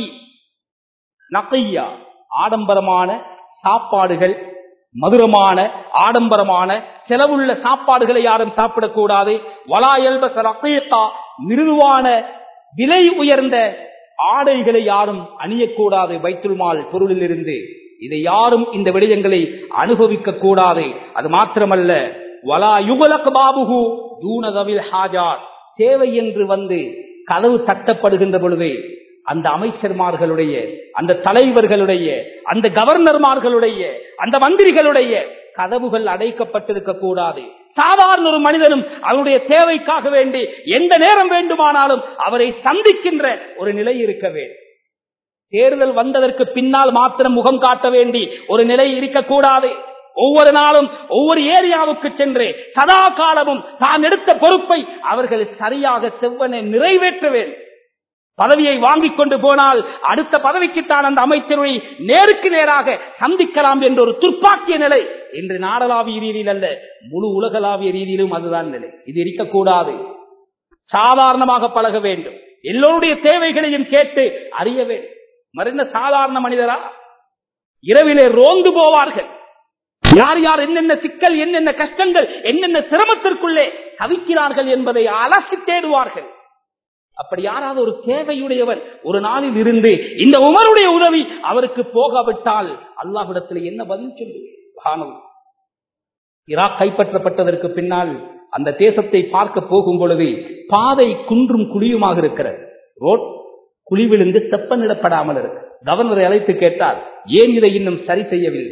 Speaker 1: நகையா ஆடம்பரமான சாப்பாடுகள் மதுரமான ஆடம்பரமான செலவுள்ள சாப்பாடுகளை யாரும் சாப்பிடக்கூடாது வலாயல்பச ரகீகா மிருதுவான விலை உயர்ந்த ஆடைகளை யாரும் அணியக்கூடாது வைத்துல்மால் பொருளில் இருந்து இதை யாரும் இந்த விடயங்களை அனுபவிக்க கூடாது அது மாத்திரமல்ல வலா யுகலக் பாபுகு தூணதவில் ஹாஜார் தேவை என்று வந்து கதவு தட்டப்படுகின்ற பொழுது அந்த அமைச்சர்மார்களுடைய அந்த தலைவர்களுடைய அந்த கவர்னர்மார்களுடைய அந்த மந்திரிகளுடைய கதவுகள் அடைக்கப்பட்டிருக்க கூடாது சாதாரண ஒரு மனிதனும் அவருடைய தேவைக்காக வேண்டி எந்த நேரம் வேண்டுமானாலும் அவரை சந்திக்கின்ற ஒரு நிலை இருக்க வேண்டும் தேர்தல் வந்ததற்கு பின்னால் மாத்திரம் முகம் காட்ட வேண்டி ஒரு நிலை இருக்கக்கூடாது ஒவ்வொரு நாளும் ஒவ்வொரு ஏரியாவுக்கு சென்று சதா காலமும் தான் எடுத்த பொறுப்பை அவர்கள் சரியாக செவ்வனை நிறைவேற்ற வேண்டும் பதவியை வாங்கிக் கொண்டு போனால் அடுத்த பதவிக்குத்தான் அந்த அமைச்சரை நேருக்கு நேராக சந்திக்கலாம் என்ற ஒரு துர்ப்பாக்கிய நிலை இன்று நாடளாவிய ரீதியில் அல்ல முழு உலகளாவிய ரீதியிலும் அதுதான் நிலை இது இருக்கக்கூடாது சாதாரணமாக பழக வேண்டும் எல்லோருடைய தேவைகளையும் கேட்டு அறிய வேண்டும் மறைந்த சாதாரண மனிதரா இரவிலே ரோந்து போவார்கள் யார் யார் என்னென்ன சிக்கல் என்னென்ன கஷ்டங்கள் என்னென்ன சிரமத்திற்குள்ளே தவிக்கிறார்கள் என்பதை அலசி தேடுவார்கள் அப்படி யாராவது ஒரு தேவையுடையவர் ஒரு நாளில் இருந்து இந்த உமருடைய உதவி அவருக்கு போகாவிட்டால் அல்லாஹ்விடத்தில் என்ன பதில் சொல்லுவேன் ஈராக் கைப்பற்றப்பட்டதற்கு பின்னால் அந்த தேசத்தை பார்க்க போகும் பொழுது பாதை குன்றும் குழியுமாக இருக்கிறது ரோட் குழி விழுந்து செப்பனிடப்படாமல் இருக்கு கவர்னரை அழைத்து கேட்டார் ஏன் இதை இன்னும் சரி செய்யவில்லை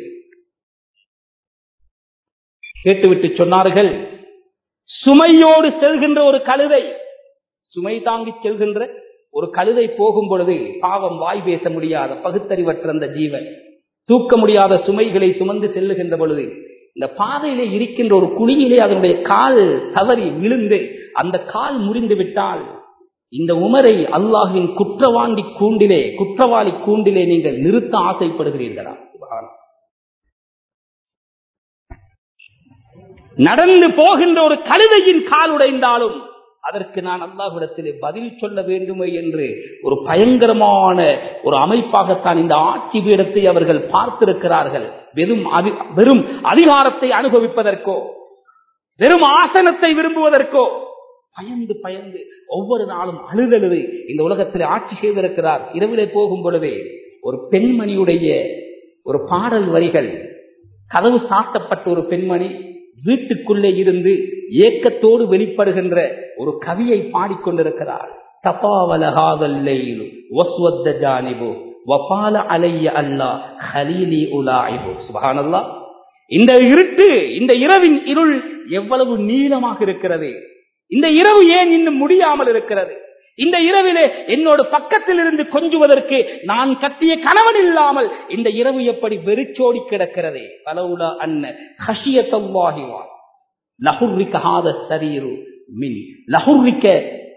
Speaker 1: கேட்டுவிட்டு சொன்னார்கள் சுமையோடு செல்கின்ற ஒரு கழுதை சுமை தாங்கி செல்கின்ற ஒரு கழுதை போகும் பொழுது பாவம் வாய் பேச முடியாத பகுத்தறிவற்ற அந்த ஜீவன் தூக்க முடியாத சுமைகளை சுமந்து செல்லுகின்ற பொழுது இந்த பாதையிலே இருக்கின்ற ஒரு குழியிலே அதனுடைய கால் தவறி விழுந்து அந்த கால் முறிந்து விட்டால் இந்த உமரை அல்லாஹின் குற்றவாண்டி கூண்டிலே குற்றவாளி கூண்டிலே நீங்கள் நிறுத்த ஆசைப்படுகிறீர்களா நடந்து போகின்ற ஒரு கழுதையின் கால் உடைந்தாலும் அதற்கு நான் அல்லாஹ்விடத்திலே பதில் சொல்ல வேண்டுமே என்று ஒரு பயங்கரமான ஒரு அமைப்பாகத்தான் இந்த ஆட்சி பீடத்தை அவர்கள் பார்த்திருக்கிறார்கள் வெறும் அதி- வெறும் அதிகாரத்தை அனுபவிப்பதற்கோ வெறும் ஆசனத்தை விரும்புவதற்கோ பயந்து பயந்து ஒவ்வொரு நாளும் அழுதழுது இந்த உலகத்தில் ஆட்சி செய்திருக்கிறார் இரவிலே போகும் பொழுதே ஒரு பெண்மணியுடைய ஒரு பாடல் வரிகள் கதவு சாத்தப்பட்ட ஒரு பெண்மணி வீட்டுக்குள்ளே இருந்து ஏக்கத்தோடு வெளிப்படுகின்ற ஒரு கவியை பாடிக்கொண்டிருக்கிறார் தபாவலகாதல்லையிலு வஸ்வத்த ஜானிபு வபால அலைய அல்லா ஹலீலி உலாயிபு சுபஹானல்லாஹ் இந்த இருட்டு இந்த இரவின் இருள் எவ்வளவு நீளமாக இருக்கிறது இந்த இரவு ஏன் இன்னும் முடியாமல் இருக்கிறது இந்த இரவிலே என்னோட பக்கத்தில் இருந்து கொஞ்சுவதற்கு நான் கட்டிய கணவன் இல்லாமல் இந்த இரவு எப்படி வெறிச்சோடி கிடக்கிறதே பலவுல அன்ன ஹஷியத்தவாகிவா லஹுர்ரிக்க ஹாத சரீரு மின் லஹுர்ரிக்க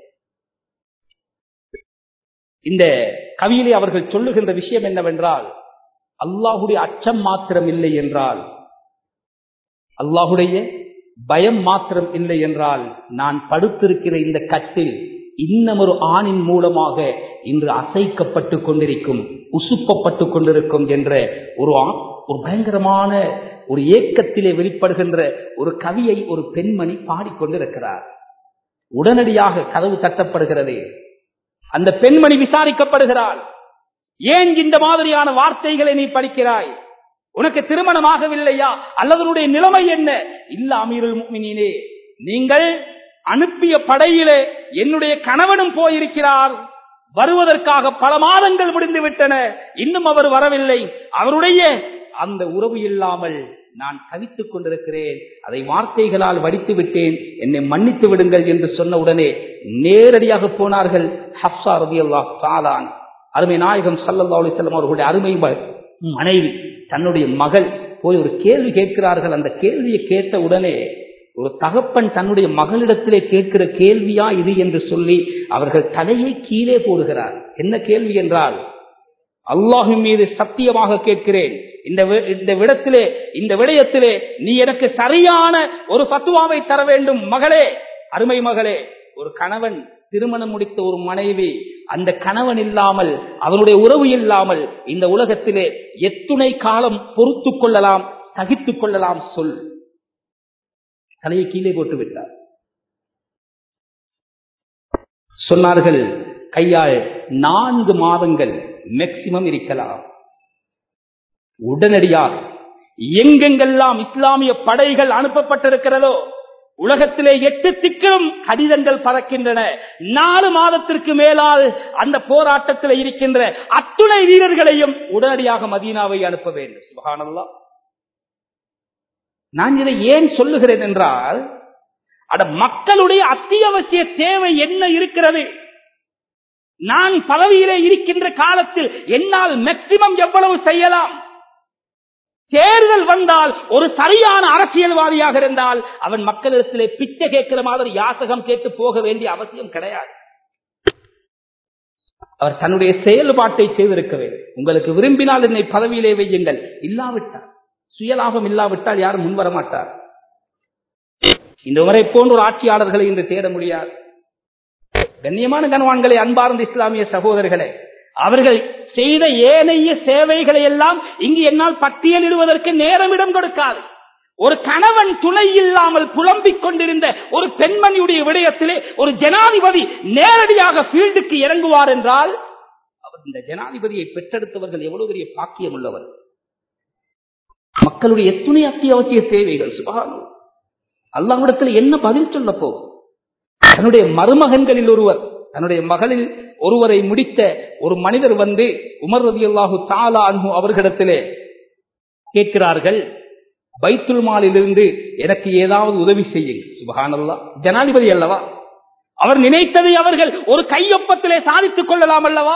Speaker 1: இந்த கவியிலே அவர்கள் சொல்லுகின்ற விஷயம் என்னவென்றால் அல்லாஹுடைய அச்சம் மாத்திரம் இல்லை என்றால் அல்லாஹுடைய பயம் மாத்திரம் இல்லை என்றால் நான் படுத்திருக்கிற இந்த கட்டில் இன்னமொரு ஆணின் மூலமாக இன்று அசைக்கப்பட்டு கொண்டிருக்கும் உசுப்பப்பட்டு கொண்டிருக்கும் என்ற ஒரு ஆ- ஒரு பயங்கரமான ஒரு ஏக்கத்திலே வெளிப்படுகின்ற ஒரு கவியை ஒரு பெண்மணி பாடிக்கொண்டிருக்கிறார் உடனடியாக கதவு தட்டப்படுகிறது அந்த பெண்மணி விசாரிக்கப்படுகிறாள் ஏன் இந்த மாதிரியான வார்த்தைகளை நீ படிக்கிறாய் உனக்கு திருமணம் ஆகவில்லையா அல்லது உன்னுடைய நிலைமை என்ன இல்ல அமீருல் முஃமினீனே நீங்கள் அனுப்பிய படையிலே என்னுடைய கணவனும் போயிருக்கிறார் வருவதற்காக பல மாதங்கள் முடிந்து விட்டன இன்னும் அவர் வரவில்லை அவருடைய அந்த உறவு இல்லாமல் நான் தவித்துக் கொண்டிருக்கிறேன் அதை வார்த்தைகளால் வடித்து விட்டேன் என்னை மன்னித்து விடுங்கள் என்று சொன்ன உடனே நேரடியாக போனார்கள் ஹப்சா ரதியல்லாஹ் சாலான் அருமை நாயகம் சல்லல்லாஹு அலைஹி வஸல்லம் அவர்களுடைய அருமை ம- மனைவி தன்னுடைய மகள் போய் ஒரு கேள்வி கேட்கிறார்கள் அந்த கேள்வியை கேட்ட உடனே ஒரு தகப்பன் தன்னுடைய மகளிடத்திலே கேட்கிற கேள்வியா இது என்று சொல்லி அவர்கள் தலையை கீழே போடுகிறார் என்ன கேள்வி என்றால் அல்லாஹின் மீது சத்தியமாக கேட்கிறேன் இந்த வி- இந்த விடத்திலே இந்த விடயத்திலே நீ எனக்கு சரியான ஒரு பத்துவாவை தர வேண்டும் மகளே அருமை மகளே ஒரு கணவன் திருமணம் முடித்த ஒரு மனைவி அந்த கணவன் இல்லாமல் அவனுடைய உறவு இல்லாமல் இந்த உலகத்திலே எத்துணை காலம் பொறுத்துக் கொள்ளலாம் சகித்துக் கொள்ளலாம் சொல் தலையை கீழே போட்டு விட்டார் சொன்னார்கள் கையால் நான்கு மாதங்கள் மேக்சிமம் இருக்கலாம் உடனடியாக எங்கெங்கெல்லாம் இஸ்லாமிய படைகள் அனுப்பப்பட்டிருக்கிறதோ உலகத்திலே எட்டு திக்கும் கடிதங்கள் பறக்கின்றன நாலு மாதத்திற்கு மேலால் அந்த போராட்டத்தில் இருக்கின்ற அத்துணை வீரர்களையும் உடனடியாக மதீனாவை அனுப்ப வேண்டும் சுபஹானல்லாஹ் நான் இதை ஏன் சொல்லுகிறேன் என்றால் அட மக்களுடைய அத்தியாவசிய தேவை என்ன இருக்கிறது நான் பதவியிலே இருக்கின்ற காலத்தில் என்னால் மேக்சிமம் எவ்வளவு செய்யலாம் தேர்தல் வந்தால் ஒரு சரியான அரசியல்வாதியாக இருந்தால் அவன் மக்களிடத்திலே பிச்சை கேட்கிற மாதிரி யாசகம் கேட்டு போக வேண்டிய அவசியம் கிடையாது அவர் தன்னுடைய செயல்பாட்டை செய்திருக்க வேண்டும் உங்களுக்கு விரும்பினால் என்னை பதவியிலே வையுங்கள் இல்லாவிட்டால் சுயலாபம் இல்லாவிட்டால் யாரும் முன்வர மாட்டார் இந்த முறை போன்ற ஒரு ஆட்சியாளர்களை இன்று தேட முடியாது கண்ணியமான கனவான்களை அன்பார்ந்த இஸ்லாமிய சகோதரர்களே அவர்கள் செய்த ஏனைய சேவைகளை எல்லாம் இங்கு என்னால் பட்டியலிடுவதற்கு நேரமிடம் கொடுக்காது ஒரு கணவன் துணை இல்லாமல் புலம்பிக் கொண்டிருந்த ஒரு பெண்மணியுடைய விடயத்திலே ஒரு ஜனாதிபதி நேரடியாக ஃபீல்டுக்கு இறங்குவார் என்றால் அவர் இந்த ஜனாதிபதியை பெற்றெடுத்தவர்கள் எவ்வளவு பெரிய பாக்கியம் உள்ளவர் மக்களுடைய எத்துணை அத்தியாவசிய தேவைகள் சுபானம் அல்லாஹ்விடத்தில் என்ன பதில் சொல்ல போகும் தன்னுடைய மருமகன்களில் ஒருவர் தன்னுடைய மகளில் ஒருவரை முடித்த ஒரு மனிதர் வந்து உமர் ரதி அல்லாஹு தாலா அன்பு அவர்களிடத்திலே கேட்கிறார்கள் பைத்துல் மாலிலிருந்து எனக்கு ஏதாவது உதவி செய்யுங்கள் சுபஹானல்லா ஜனாதிபதி அல்லவா அவர் நினைத்ததை அவர்கள் ஒரு கையொப்பத்திலே சாதித்துக் கொள்ளலாம் அல்லவா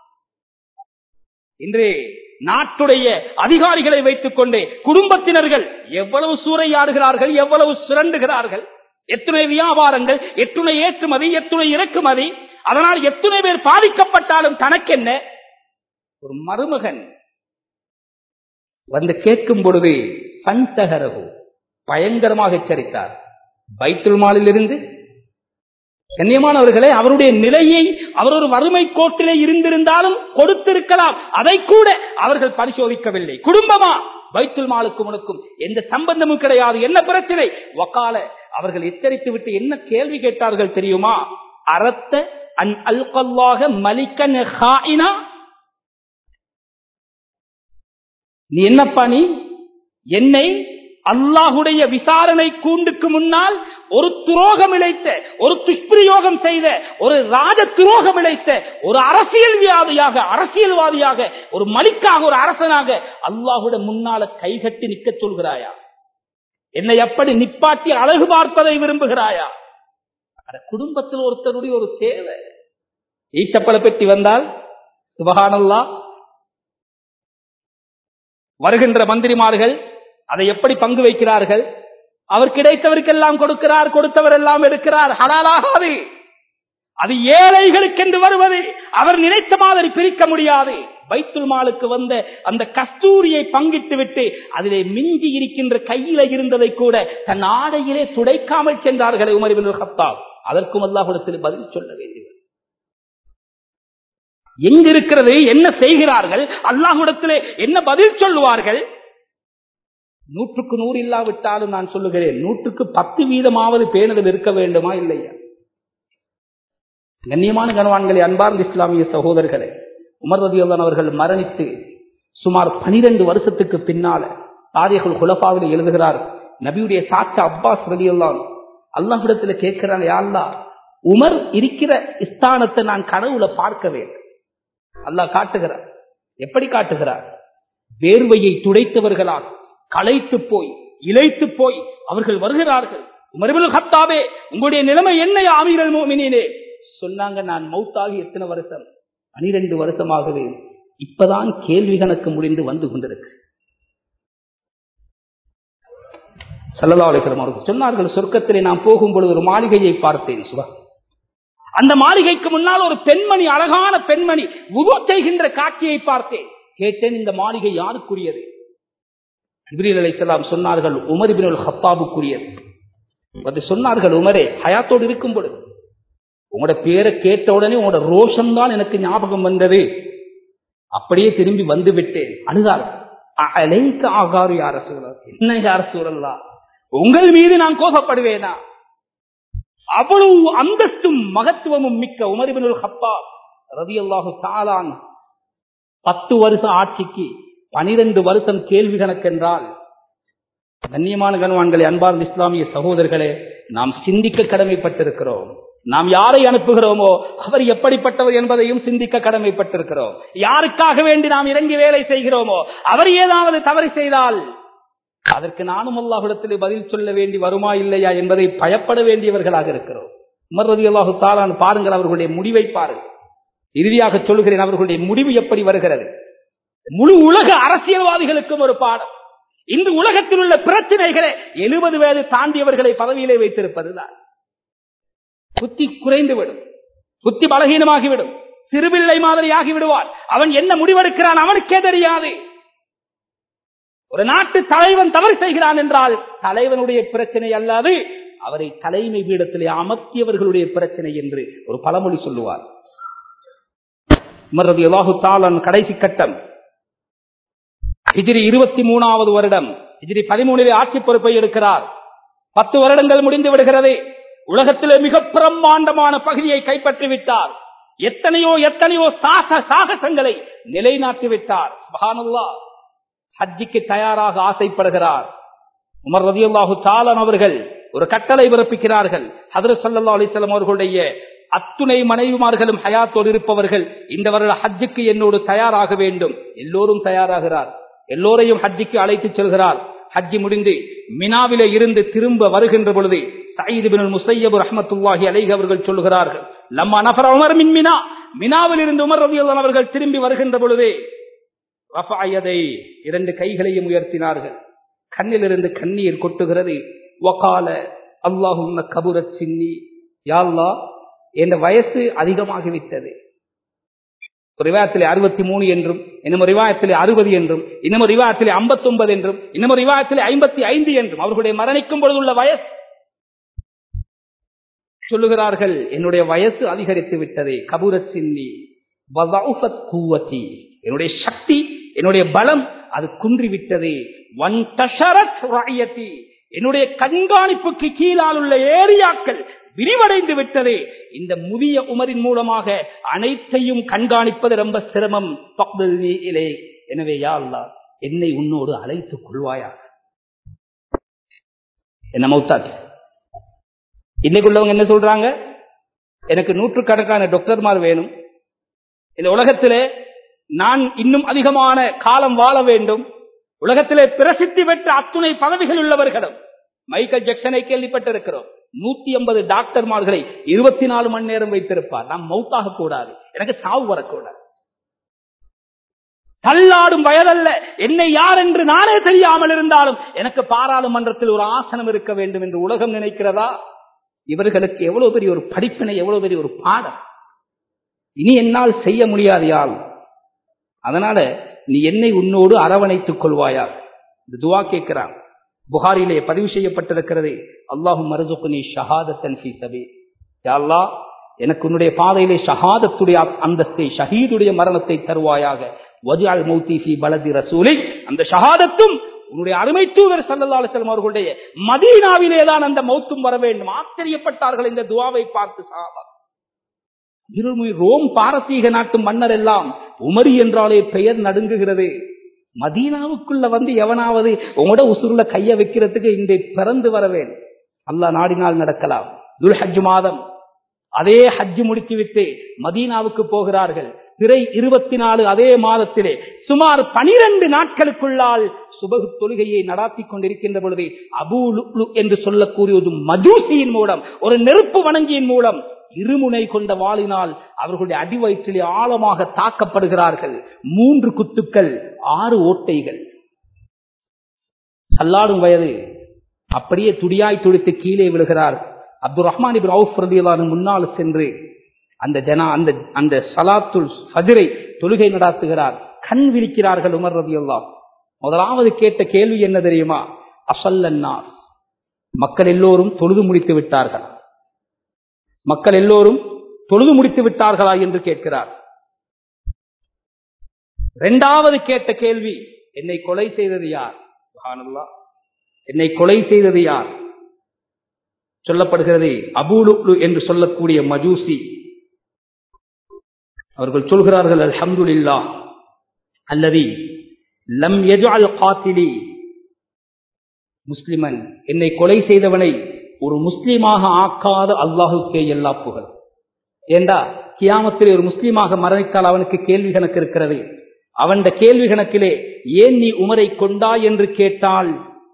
Speaker 1: இன்று நாட்டுடைய அதிகாரிகளை வைத்துக் கொண்டே குடும்பத்தினர்கள் எவ்வளவு சூறையாடுகிறார்கள் எவ்வளவு சுரண்டுகிறார்கள் எத்தனை வியாபாரங்கள் எத்துணை ஏற்றுமதி எத்துணை இறக்குமதி அதனால் எத்தனை பேர் பாதிக்கப்பட்டாலும் தனக்கென்ன ஒரு மருமகன் வந்து கேட்கும் பொழுது சந்தகரகு பயங்கரமாக எச்சரித்தார் பைத்துல் மாலில் இருந்து கண்ணியமானவர்களே அவருடைய நிலையை அவர் ஒரு வறுமை கோட்டிலே இருந்திருந்தாலும் கொடுத்திருக்கலாம் அதை கூட அவர்கள் பரிசோதிக்கவில்லை குடும்பமா பைத்துல் மாலுக்கும் உனக்கும் எந்த சம்பந்தமும் கிடையாது என்ன பிரச்சனை வக்கால அவர்கள் எச்சரித்து விட்டு என்ன கேள்வி கேட்டார்கள் தெரியுமா அறத்த அன் அல்கல்லாக மலிக்கன் ஹாயினா நீ என்னப்பா நீ என்னை அல்லாஹுடைய விசாரணை கூண்டுக்கு முன்னால் ஒரு துரோகம் இழைத்த ஒரு துஷ்பிரயோகம் செய்த ஒரு ராஜ துரோகம் இழைத்த ஒரு அரசியல்வாதியாக அரசியல்வாதியாக ஒரு மலிக்காக ஒரு அரசனாக அல்லாஹுடைய முன்னால கைகட்டி நிக்க சொல்கிறாயா என்னை எப்படி நிப்பாட்டி அழகு பார்ப்பதை விரும்புகிறாயா அந்த குடும்பத்தில் ஒருத்தருடைய ஒரு தேவை ஈச்சப்பல பெட்டி வந்தால் சுபகானல்லா வருகின்ற மந்திரிமார்கள் அதை எப்படி பங்கு வைக்கிறார்கள் அவர் கிடைத்தவருக்கெல்லாம் கொடுக்கிறார் கொடுத்தவர் எல்லாம் எடுக்கிறார் ஹலாலாகாது அது ஏழைகளுக்கென்று வருவது அவர் நினைத்த மாதிரி பிரிக்க முடியாது பைத்துல் மாலுக்கு வந்த அந்த கஸ்தூரியை பங்கிட்டு விட்டு அதிலே மிஞ்சி இருக்கின்ற கையில இருந்ததை கூட தன் ஆடையிலே துடைக்காமல் சென்றார்களே உமர் ஹத்தாப் அதற்கும் அல்லாஹுடத்தில் பதில் சொல்ல வேண்டியது எங்க இருக்கிறது என்ன செய்கிறார்கள் அல்லாஹுடத்திலே என்ன பதில் சொல்லுவார்கள் நூற்றுக்கு நூறு இல்லாவிட்டாலும் நான் சொல்லுகிறேன் நூற்றுக்கு பத்து வீதமாவது பேணுதல் இருக்க வேண்டுமா இல்லையா கண்ணியமான கனவான்களே அன்பார்ந்த இஸ்லாமிய சகோதரர்களே உமர் ரதியுல்லான் அவர்கள் மரணித்து சுமார் பனிரெண்டு வருஷத்துக்கு பின்னால தாரியகுல் குலபாவில் எழுதுகிறார் நபியுடைய சாட்சா அப்பாஸ் ரதியுல்லான் அல்லாஹிடத்துல கேட்கிறான் யாழ்லா உமர் இருக்கிற ஸ்தானத்தை நான் கனவுல பார்க்க வேண்டும் அல்லாஹ் காட்டுகிறார் எப்படி காட்டுகிறார் வேர்வையை துடைத்தவர்களால் களைத்து போய் இழைத்து போய் அவர்கள் வருகிறார்கள் உமர்பில் ஹத்தாவே உங்களுடைய நிலைமை என்ன ஆமீரல் மோமினே சொன்னாங்க நான் மௌத்தாகி எத்தனை வருஷம் பனிரெண்டு வருஷமாகவே இப்பதான் கேள்வி கணக்கு முடிந்து வந்து கொண்டிருக்கு சல்லா அலிஸ்லாம் அவர்கள் சொன்னார்கள் சொர்க்கத்திலே நான் போகும்பொழுது ஒரு மாளிகையை பார்த்தேன் சுபா அந்த மாளிகைக்கு முன்னால் ஒரு பெண்மணி அழகான பெண்மணி உதவ செய்கின்ற காட்சியை பார்த்தேன் கேட்டேன் இந்த மாளிகை யாருக்குரியது இப்ரீல் அலைசலாம் சொன்னார்கள் உமர் பின் ஹத்தாபுக்குரியது அது சொன்னார்கள் உமரே ஹயாத்தோடு இருக்கும் பொழுது உங்களோட பேரை கேட்ட உடனே உங்களோட ரோஷம் தான் எனக்கு ஞாபகம் வந்தது அப்படியே திரும்பி வந்து விட்டேன் அழுதார் அலைக்கு ஆகாரு யார சூழல் என்ன யார சூழல்லா உங்கள் மீது நான் கோபப்படுவேனா அவ்வளவு அந்தஸ்தும் மகத்துவமும் மிக்க உமரிபின் ஹப்பா ரவி அல்லாஹு சாலான் பத்து வருஷ ஆட்சிக்கு பனிரெண்டு வருஷம் கேள்வி கணக்கென்றால் கண்ணியமான கண்வான்களே அன்பார்ந்த இஸ்லாமிய சகோதரர்களே நாம் சிந்திக்க கடமைப்பட்டிருக்கிறோம் நாம் யாரை அனுப்புகிறோமோ அவர் எப்படிப்பட்டவர் என்பதையும் சிந்திக்க கடமைப்பட்டிருக்கிறோம் யாருக்காக வேண்டி நாம் இறங்கி வேலை செய்கிறோமோ அவர் ஏதாவது தவறு செய்தால் அதற்கு நானும் அல்லாஹிடத்தில் பதில் சொல்ல வேண்டி வருமா இல்லையா என்பதை பயப்பட வேண்டியவர்களாக இருக்கிறோம் உமர்ரதி அல்லாஹு தாலான் பாருங்கள் அவர்களுடைய முடிவை பாருங்கள் இறுதியாக சொல்கிறேன் அவர்களுடைய முடிவு எப்படி வருகிறது முழு உலக அரசியல்வாதிகளுக்கும் ஒரு பாடம் இந்த உலகத்தில் உள்ள பிரச்சனைகளை எழுபது வயது தாண்டியவர்களை பதவியிலே வைத்திருப்பதுதான் புத்தி குறைந்துவிடும் புத்தி பலகீனமாகிவிடும் சிறுபிள்ளை மாதிரி ஆகிவிடுவான் அவன் என்ன முடிவெடுக்கிறான் அவனுக்கே தெரியாது ஒரு நாட்டு தலைவன் தவறு செய்கிறான் என்றால் தலைவனுடைய பிரச்சனை அல்லாது அவரை தலைமை பீடத்திலே அமர்த்தியவர்களுடைய பிரச்சனை என்று ஒரு பழமொழி சொல்லுவார் உமரது எவாகு தாளன் கடைசி கட்டம் ஹிஜிரி இருபத்தி மூணாவது வருடம் ஹிஜிரி பதிமூணிலே ஆட்சி பொறுப்பை எடுக்கிறார் பத்து வருடங்கள் முடிந்து விடுகிறது உலகத்திலே மிக பிரம்மாண்டமான பகுதியை கைப்பற்றி விட்டார் எத்தனையோ எத்தனையோ சாக சாகசங்களை நிலைநாட்டி விட்டார் சுபஹானல்லா ஹஜ்ஜிக்கு தயாராக ஆசைப்படுகிறார் உமர் ரதியுல்லாஹு தாலன் அவர்கள் ஒரு கட்டளை பிறப்பிக்கிறார்கள் ஹதரத் சல்லா அலிஸ்லாம் அவர்களுடைய அத்துணை மனைவிமார்களும் ஹயாத்தோடு இருப்பவர்கள் இந்த வருட ஹஜ்ஜுக்கு என்னோடு தயாராக வேண்டும் எல்லோரும் தயாராகிறார் எல்லோரையும் ஹஜ்ஜுக்கு அழைத்து செல்கிறார் ஹஜ்ஜி முடிந்து மினாவிலே இருந்து திரும்ப வருகின்ற பொழுது சயீது பின் முசையபு ரஹமத்துல்லாஹி அலைஹி அவர்கள் சொல்லுகிறார்கள் லம்மா நஃபர உமர் மின் மினா மினாவில் இருந்து உமர் ரலியல்லாஹு அவர்கள் திரும்பி வருகின்ற பொழுதே ரஃபாயதை இரண்டு கைகளையும் உயர்த்தினார்கள் கண்ணிலிருந்து கண்ணீர் கொட்டுகிறது வகால அல்லாஹும் கபுரத் சின்னி யாழ்லா என்ற வயசு அதிகமாகிவிட்டது ஒரு ரிவாயத்திலே அறுபத்தி மூணு என்றும் இன்னும் ரிவாயத்திலே அறுபது என்றும் இன்னும் ரிவாயத்திலே ஐம்பத்தி ஒன்பது என்றும் இன்னும் ரிவாயத்திலே ஐம்பத்தி ஐந்து என்றும் அவர்களுடைய மரணிக்கும் பொழுதுள்ள வயசு சொல்லுகிறார்கள் என்னுடைய வயசு அதிகரித்து விட்டது கபுரத் சின்னி கூவத்தி என்னுடைய சக்தி என்னுடைய பலம் அது குன்றிவிட்டது வன் தஷரத் ராயத்தி என்னுடைய கண்காணிப்புக்கு கீழால் உள்ள ஏரியாக்கள் விரிவடைந்து விட்டது இந்த முதிய உமரின் மூலமாக அனைத்தையும் கண்காணிப்பது ரொம்ப சிரமம் எனவே யா அல்லா என்னை உன்னோடு அழைத்துக் கொள்வாயா என்ன மௌத்தாச்சு இன்னைக்குள்ளவங்க என்ன சொல்றாங்க எனக்கு நூற்றுக்கணக்கான டாக்டர்மார் வேணும் இந்த உலகத்திலே நான் இன்னும் அதிகமான காலம் வாழ வேண்டும் உலகத்திலே பிரசித்தி பெற்ற அத்துணை பதவிகள் உள்ளவர்களும் மைக்கேல் ஜாக்சனை கேள்விப்பட்டிருக்கிறோம் நூத்தி ஐம்பது டாக்டர்மார்களை இருபத்தி நாலு மணி நேரம் வைத்திருப்பார் நாம் மவுத்தாக கூடாது எனக்கு சாவு வரக்கூடாது தள்ளாடும் வயதல்ல என்னை யார் என்று நானே தெரியாமல் இருந்தாலும் எனக்கு பாராளுமன்றத்தில் ஒரு ஆசனம் இருக்க வேண்டும் என்று உலகம் நினைக்கிறதா இவர்களுக்கு எவ்வளவு பெரிய ஒரு படிப்பினை எவ்வளவு பெரிய ஒரு பாடம் இனி என்னால் செய்ய முடியாது யாழ் அதனால நீ என்னை உன்னோடு அரவணைத்துக் கொள்வாயா இந்த துவா கேட்கிறான் புகாரிலே பதிவு செய்யப்பட்டிருக்கிறது அல்லாஹு மரசுக்குனி ஷஹாதத்தன் ஃபி சபி யாழ்லா எனக்கு உன்னுடைய பாதையிலே ஷஹாதத்துடைய அந்தஸ்தை ஷஹீதுடைய மரணத்தை தருவாயாக வஜால் மௌத்தி ஃபி பலதி ரசூலை அந்த ஷஹாதத்தும் உன்னுடைய அருமை தூதர் சல்லா அலுவலம் அவர்களுடைய மதீனாவிலே தான் அந்த மௌத்தும் வர வேண்டும் ஆச்சரியப்பட்டார்கள் இந்த துவாவை பார்த்து சஹாபா இருமுய் ரோம் பாரசீக நாட்டு மன்னர் எல்லாம் உமரி என்றாலே பெயர் நடுங்குகிறது மதீனாவுக்குள்ள வந்து எவனாவது உங்களோட உசுருல கைய வைக்கிறதுக்கு இந்த பிறந்து வரவேன் அல்லா நாடினால் நடக்கலாம் துல் ஹஜ் மாதம் அதே ஹஜ் முடித்துவிட்டு மதீனாவுக்கு போகிறார்கள் பிறை இருபத்தி நாலு அதே மாதத்திலே சுமார் பனிரெண்டு நாட்களுக்குள்ளால் சுபகு தொழுகையை நடாத்தி கொண்டிருக்கின்ற பொழுது அபூ லுக்லு என்று சொல்லக்கூடிய ஒரு மஜூசியின் மூலம் ஒரு நெருப்பு வணங்கியின் மூலம் இருமுனை கொண்ட வாளினால் அவர்களுடைய அடிவயிற்றிலே ஆழமாக தாக்கப்படுகிறார்கள் மூன்று குத்துக்கள் ஆறு ஓட்டைகள் சல்லாடும் வயது அப்படியே துடியாய் துடித்து கீழே விழுகிறார் அப்துல் ரஹ்மான் இபின் அவுஃப் ரதியலான முன்னால் சென்று அந்த ஜனா அந்த அந்த சலாத்துல் ஃபஜரை தொழுகை நடாத்துகிறார் கண் விரிக்கிறார்கள் உமர் ரதியுல்லா முதலாவது கேட்ட கேள்வி என்ன தெரியுமா அசல்லன்னாஸ் மக்கள் எல்லோரும் தொழுது முடித்து விட்டார்கள் மக்கள் எல்லோரும் தொழுது முடித்து விட்டார்களா என்று கேட்கிறார் இரண்டாவது கேட்ட கேள்வி என்னை கொலை செய்தது யார் என்னை கொலை செய்தது யார் சொல்லப்படுகிறது அபூலுக்லு என்று சொல்லக்கூடிய மஜூசி அவர்கள் சொல்கிறார்கள் அல்ஹம்துலில்லா அல்லது லம் எஜால் காத்திலி முஸ்லிமன் என்னை கொலை செய்தவனை ஒரு முஸ்லீமாக ஆக்காத அல்லாஹுக்கே எல்லா புகழ் ஏண்டா கியாமத்தில் ஒரு முஸ்லீமாக மரணித்தால் அவனுக்கு கேள்வி கணக்கு இருக்கிறது அவன் கேள்வி கணக்கிலே ஏன் நீ உமரை கொண்டா என்று கேட்டால்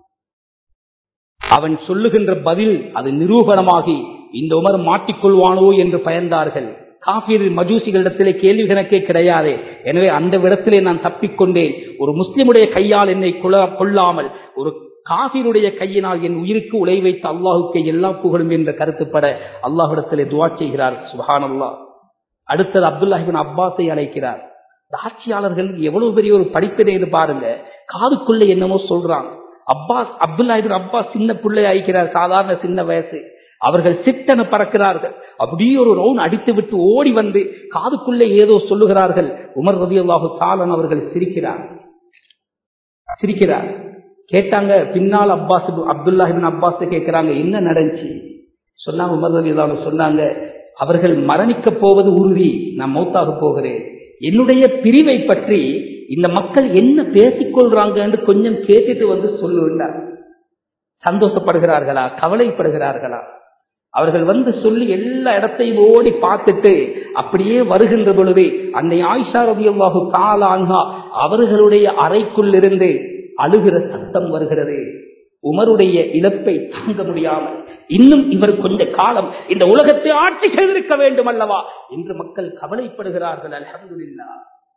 Speaker 1: அவன் சொல்லுகின்ற பதில் அது நிரூபணமாகி இந்த உமர் மாட்டிக்கொள்வானோ என்று பயந்தார்கள் காபீர் மஜூசிகளிடத்திலே கேள்வி கணக்கே கிடையாது எனவே அந்த விடத்திலே நான் தப்பிக்கொண்டேன் ஒரு முஸ்லிமுடைய கையால் என்னை கொள்ளாமல் ஒரு காபிருடைய கையினால் என் உயிருக்கு உலை வைத்த அல்லாஹுக்கு எல்லா புகழும் என்ற கருத்துப்பட அல்லாஹிடத்திலே துவா செய்கிறார் சுஹான் அல்லா அடுத்தது அப்துல்லாஹிபின் அப்பாஸை அழைக்கிறார் ஆட்சியாளர்கள் எவ்வளவு பெரிய ஒரு படிப்பினை பாருங்க காதுக்குள்ள என்னமோ சொல்றாங்க அப்பாஸ் அப்துல்லாஹிபின் அப்பாஸ் சின்ன பிள்ளை அழைக்கிறார் சாதாரண சின்ன வயசு அவர்கள் சிட்டன பறக்கிறார்கள் அப்படியே ஒரு ரவுன் அடித்து விட்டு ஓடி வந்து காதுக்குள்ளே ஏதோ சொல்லுகிறார்கள் உமர் ரதி அல்லாஹு தாலன் அவர்கள் சிரிக்கிறார் சிரிக்கிறார் கேட்டாங்க பின்னால் அப்பாஸ் அப்துல்லாஹிபின் அப்பாஸ் கேட்கிறாங்க என்ன நடந்துச்சு சொன்னாங்க உமர் ரதி அல்லாஹ் சொன்னாங்க அவர்கள் மரணிக்க போவது உறுதி நான் மௌத்தாக போகிறேன் என்னுடைய பிரிவை பற்றி இந்த மக்கள் என்ன பேசிக்கொள்றாங்க என்று கொஞ்சம் கேட்டுட்டு வந்து சொல்லுவேண்டார் சந்தோஷப்படுகிறார்களா கவலைப்படுகிறார்களா அவர்கள் வந்து சொல்லி எல்லா இடத்தையும் ஓடி பார்த்துட்டு அப்படியே வருகின்ற பொழுது அன்னை ஆயிஷா ரதியல்லாஹு தாலான்ஹா அவர்களுடைய அறைக்குள்ளிருந்து அழுகிற சத்தம் வருகிறது உமருடைய இழப்பை தாங்க முடியாமல் இன்னும் இவர் கொஞ்ச காலம் இந்த உலகத்தை ஆட்சி செய்திருக்க வேண்டும் அல்லவா என்று மக்கள் கவலைப்படுகிறார்கள் அல்ஹம்துலில்லா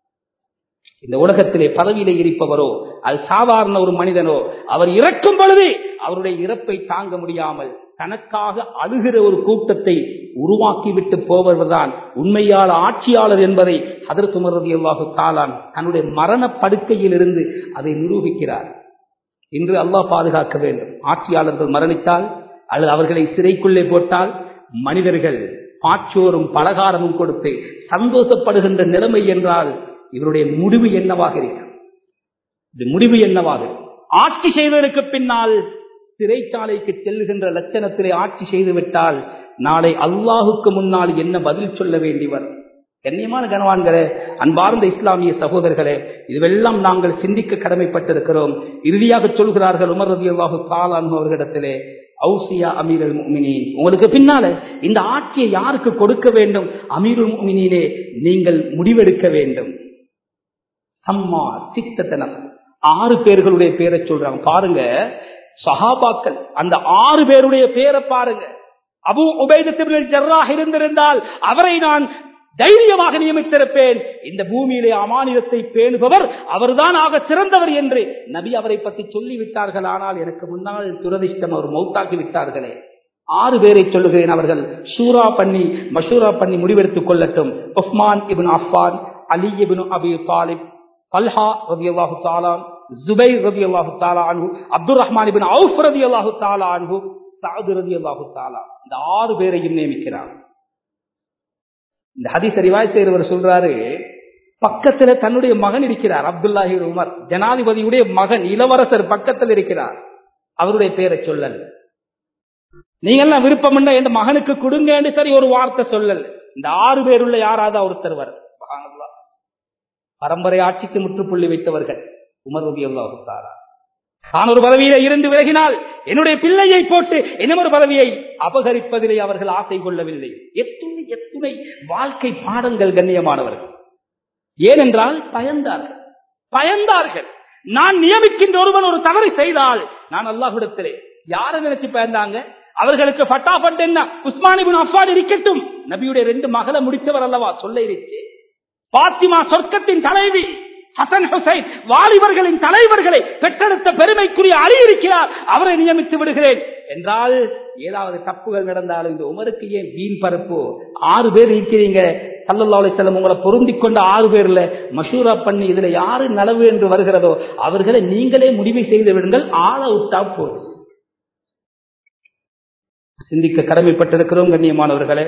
Speaker 1: இந்த உலகத்திலே பதவியிலே இருப்பவரோ அது சாதாரண ஒரு மனிதனோ அவர் இறக்கும் பொழுது அவருடைய இறப்பை தாங்க முடியாமல் தனக்காக அழுகிற ஒரு கூட்டத்தை உருவாக்கிவிட்டு போவதுதான் உண்மையாள ஆட்சியாளர் என்பதை ஹதரத்துமரதி அல்லாஹு தாலான் தன்னுடைய மரண படுக்கையில் இருந்து அதை நிரூபிக்கிறார் இன்று அல்லாஹ் பாதுகாக்க வேண்டும் ஆட்சியாளர்கள் மரணித்தால் அல்லது அவர்களை சிறைக்குள்ளே போட்டால் மனிதர்கள் பாச்சோரும் பலகாரமும் கொடுத்து சந்தோஷப்படுகின்ற நிலைமை என்றால் இவருடைய முடிவு என்னவாக இருக்கும் இது முடிவு என்னவாக இருக்கும்? ஆட்சி செய்வதற்கு பின்னால் சிறைச்சாலைக்கு செல்லுகின்ற லட்சணத்திலே ஆட்சி செய்துவிட்டால் நாளை அல்லாஹுக்கு முன்னால் என்ன பதில் சொல்ல வேண்டியவர் கண்ணியமான கனவான்களே அன்பார்ந்த இஸ்லாமிய சகோதரர்களே இதுவெல்லாம் நாங்கள் சிந்திக்க கடமைப்பட்டிருக்கிறோம் இறுதியாக சொல்கிறார்கள் உமர் ரதி அல்லாஹு காலான் அவர்களிடத்திலே அவுசியா அமீருல் முமினீன் உங்களுக்கு பின்னால இந்த ஆட்சியை யாருக்கு கொடுக்க வேண்டும் அமீருல் முமினீனே நீங்கள் முடிவெடுக்க வேண்டும் சம்மா சித்தத்தனம் ஆறு பேர்களுடைய பேரை சொல்றாங்க பாருங்க சஹாபாக்கள் அந்த ஆறு பேருடைய பேரை பாருங்க அபு உபேதத்தின் ஜர்ராக இருந்திருந்தால் அவரை நான் தைரியமாக நியமித்திருப்பேன் இந்த பூமியிலே அமானிதத்தை பேணுபவர் அவர்தான் ஆக சிறந்தவர் என்று நபி அவரை பற்றி சொல்லிவிட்டார்கள் ஆனால் எனக்கு முன்னால் துரதிஷ்டம் அவர் மௌத்தாக்கி விட்டார்களே ஆறு பேரை சொல்லுகிறேன் அவர்கள் ஷூரா பண்ணி மஷூரா பண்ணி முடிவெடுத்துக் கொள்ளட்டும் Usman ibn Affan Ali ibn Abi Talib Talha ரதி அல்லாஹு தாலான் ஜுபை ரதி அல்லாஹு தாலா அன்பு அப்துல் ரஹ்மான் இபின் அவுஃப் ரதி அல்லாஹு தாலா அன்பு சாது ரதி அல்லாஹு தாலா இந்த ஆறு பேரையும் நியமிக்கிறார் இந்த ஹதீஸ் ரிவாய் செய்கிறவர் சொல்றாரு பக்கத்துல தன்னுடைய மகன் இருக்கிறார் அப்துல்லாஹி உமர் ஜனாதிபதியுடைய மகன் இளவரசர் பக்கத்தில் இருக்கிறார் அவருடைய பேரை சொல்லல் நீங்கெல்லாம் விருப்பம் என் மகனுக்கு கொடுங்க என்று சரி ஒரு வார்த்தை சொல்லல் இந்த ஆறு பேருள்ள யாராவது ஒருத்தர் வர பரம்பரை ஆட்சிக்கு முற்றுப்புள்ளி வைத்தவர்கள் உமர் ரபி அல்லாஹு தாரா நான் ஒரு பதவியில இருந்து விலகினால் என்னுடைய பிள்ளையை போட்டு இன்னொரு பதவியை அபகரிப்பதிலே அவர்கள் ஆசை கொள்ளவில்லை எத்துணை எத்துணை வாழ்க்கை பாடங்கள் கண்ணியமானவர்கள் ஏனென்றால் பயந்தார்கள் பயந்தார்கள் நான் நியமிக்கின்ற ஒருவன் ஒரு தவறு செய்தால் நான் அல்லாஹிடத்திலே யாரை நினைச்சு பயந்தாங்க அவர்களுக்கு பட்டாபட் என்ன உஸ்மானிபின் அஃபாட் இருக்கட்டும் நபியுடைய ரெண்டு மகளை முடித்தவர் அல்லவா சொல்ல இருச்சு பாத்திமா சொர்க்கத்தின் தலைவி ஹசன் ஹுசைன் வாலிபர்களின் தலைவர்களை பெற்றெடுத்த பெருமைக்குரிய அலி இருக்கிறார் அவரை நியமித்து விடுகிறேன் என்றால் ஏதாவது தப்புகள் நடந்தாலும் இந்த உமருக்கு ஏன் வீண் பரப்பு ஆறு பேர் இருக்கிறீங்க சல்லல்லா செல்லம் உங்களை பொருந்தி கொண்ட ஆறு பேர்ல மஷூரா பண்ணி இதுல யாரு நலவு என்று வருகிறதோ அவர்களை நீங்களே முடிவு செய்து விடுங்கள் ஆள விட்டா போதும் சிந்திக்க கடமைப்பட்டிருக்கிறோம் கண்ணியமானவர்களே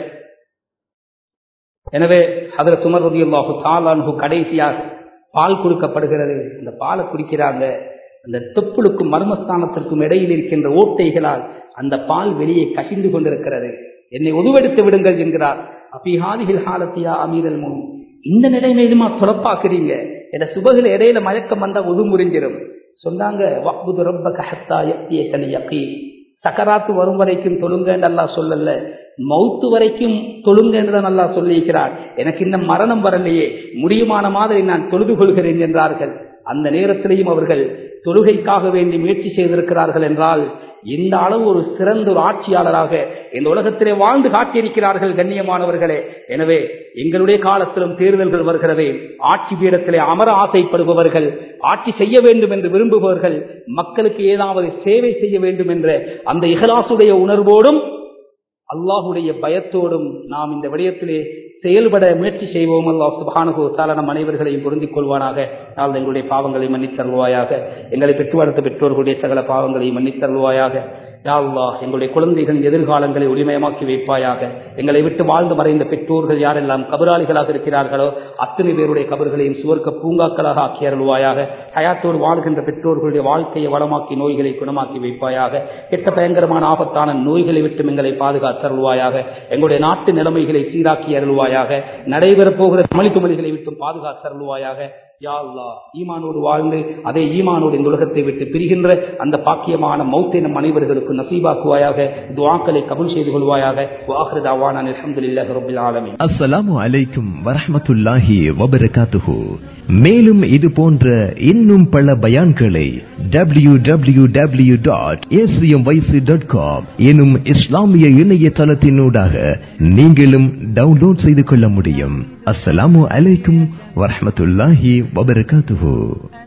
Speaker 1: எனவே அதில் சுமர் ரதியுல்லாஹு தாலான்ஹு கடைசியாக பால் கொடுக்கப்படுகிறது அந்த பாலை குடிக்கிறாங்க அந்த தொப்புளுக்கும் மர்மஸ்தானத்திற்கும் இடையில் இருக்கின்ற ஓட்டைகளால் அந்த பால் வெளியே கசிந்து கொண்டிருக்கிறது என்னை உருவெடுத்து விடுங்கள் என்கிறார் அபிஹாதிகள் ஹாலத்தியா அமீரல் முன் இந்த நிலைமையிலுமா துறப்பாக்குறீங்க என சுபகில இடையில மயக்கம் வந்தா உது முறிஞ்சிடும் சொன்னாங்க வாக்குது ரொம்ப கஹத்தா எத்திய கனி யக்கி சக்கராத்து வரும் வரைக்கும் தொழுங்கன்னு அல்லா சொல்லல மௌத்து வரைக்கும் தொழுங்கன்னு தான் நல்லா சொல்லியிருக்கிறார் எனக்கு இந்த மரணம் வரலையே முடியுமான மாதிரி நான் தொழுது கொள்கிறேன் என்றார்கள் அந்த நேரத்திலேயும் அவர்கள் தொழுகைக்காக வேண்டி முயற்சி செய்திருக்கிறார்கள் என்றால் இந்த அளவு ஒரு சிறந்த ஒரு ஆட்சியாளராக இந்த உலகத்திலே வாழ்ந்து காட்டியிருக்கிறார்கள் கண்ணியமானவர்களே எனவே எங்களுடைய காலத்திலும் தேர்தல்கள் வருகிறது ஆட்சி பீடத்திலே அமர ஆசைப்படுபவர்கள் ஆட்சி செய்ய வேண்டும் என்று விரும்புபவர்கள் மக்களுக்கு ஏதாவது சேவை செய்ய வேண்டும் என்ற அந்த இகலாசுடைய உணர்வோடும் அல்லாஹுடைய பயத்தோடும் நாம் இந்த விடயத்திலே செயல்பட முயற்சி செய்வோம் அல்லாஹ் சுபானுகு தால நம் அனைவர்களையும் பொருந்திக் கொள்வானாக நாள் எங்களுடைய பாவங்களை மன்னித்தருள்வாயாக எங்களை பெற்று வளர்த்த பெற்றோர்களுடைய சகல பாவங்களை மன்னித்தருள்வாயாக யாழ்லா எங்களுடைய குழந்தைகளின் எதிர்காலங்களை ஒளிமயமாக்கி வைப்பாயாக எங்களை விட்டு வாழ்ந்து மறைந்த பெற்றோர்கள் யாரெல்லாம் கபராளிகளாக இருக்கிறார்களோ அத்தனை பேருடைய கபர்களையும் சுவர்க்க பூங்காக்களாக ஆக்கி அருள்வாயாக ஹயாத்தோடு வாழ்கின்ற பெற்றோர்களுடைய வாழ்க்கையை வளமாக்கி நோய்களை குணமாக்கி வைப்பாயாக கெட்ட பயங்கரமான ஆபத்தான நோய்களை விட்டு எங்களை பாதுகாத்தருள்வாயாக எங்களுடைய நாட்டு நிலைமைகளை சீராக்கி அருள்வாயாக நடைபெறப் போகிற மொழி துமலிகளை விட்டும் பாதுகாத்தருள்வாயாக யா அல்லாஹ் ஈமானோடு வாழ்ந்து அதே ஈமானோடு இந்த உலகத்தை விட்டு பிரிகின்ற அந்த பாக்கியமான மௌத்தை நம் அனைவர்களுக்கு நசீபாக்குவாயாக துஆக்களை கபூல் செய்து கொள்வாயாக வாஹிரு தாவானா அல்ஹம்துலில்லாஹி ரப்பில் ஆலமீன்
Speaker 2: அஸ்ஸலாமு அலைக்கும் வரஹ்மத்துல்லாஹி வபரகாத்துஹு மேலும் இது போன்ற இன்னும் பல பயான்களை W W W dot dot com எனும் இஸ்லாமிய இணையதளத்தினூடாக நீங்களும் டவுன்லோட் செய்து கொள்ள முடியும் அஸ்ஸலாமு அலைக்கும் வரஹ்மத்துல்லாஹி வபரகாத்துஹு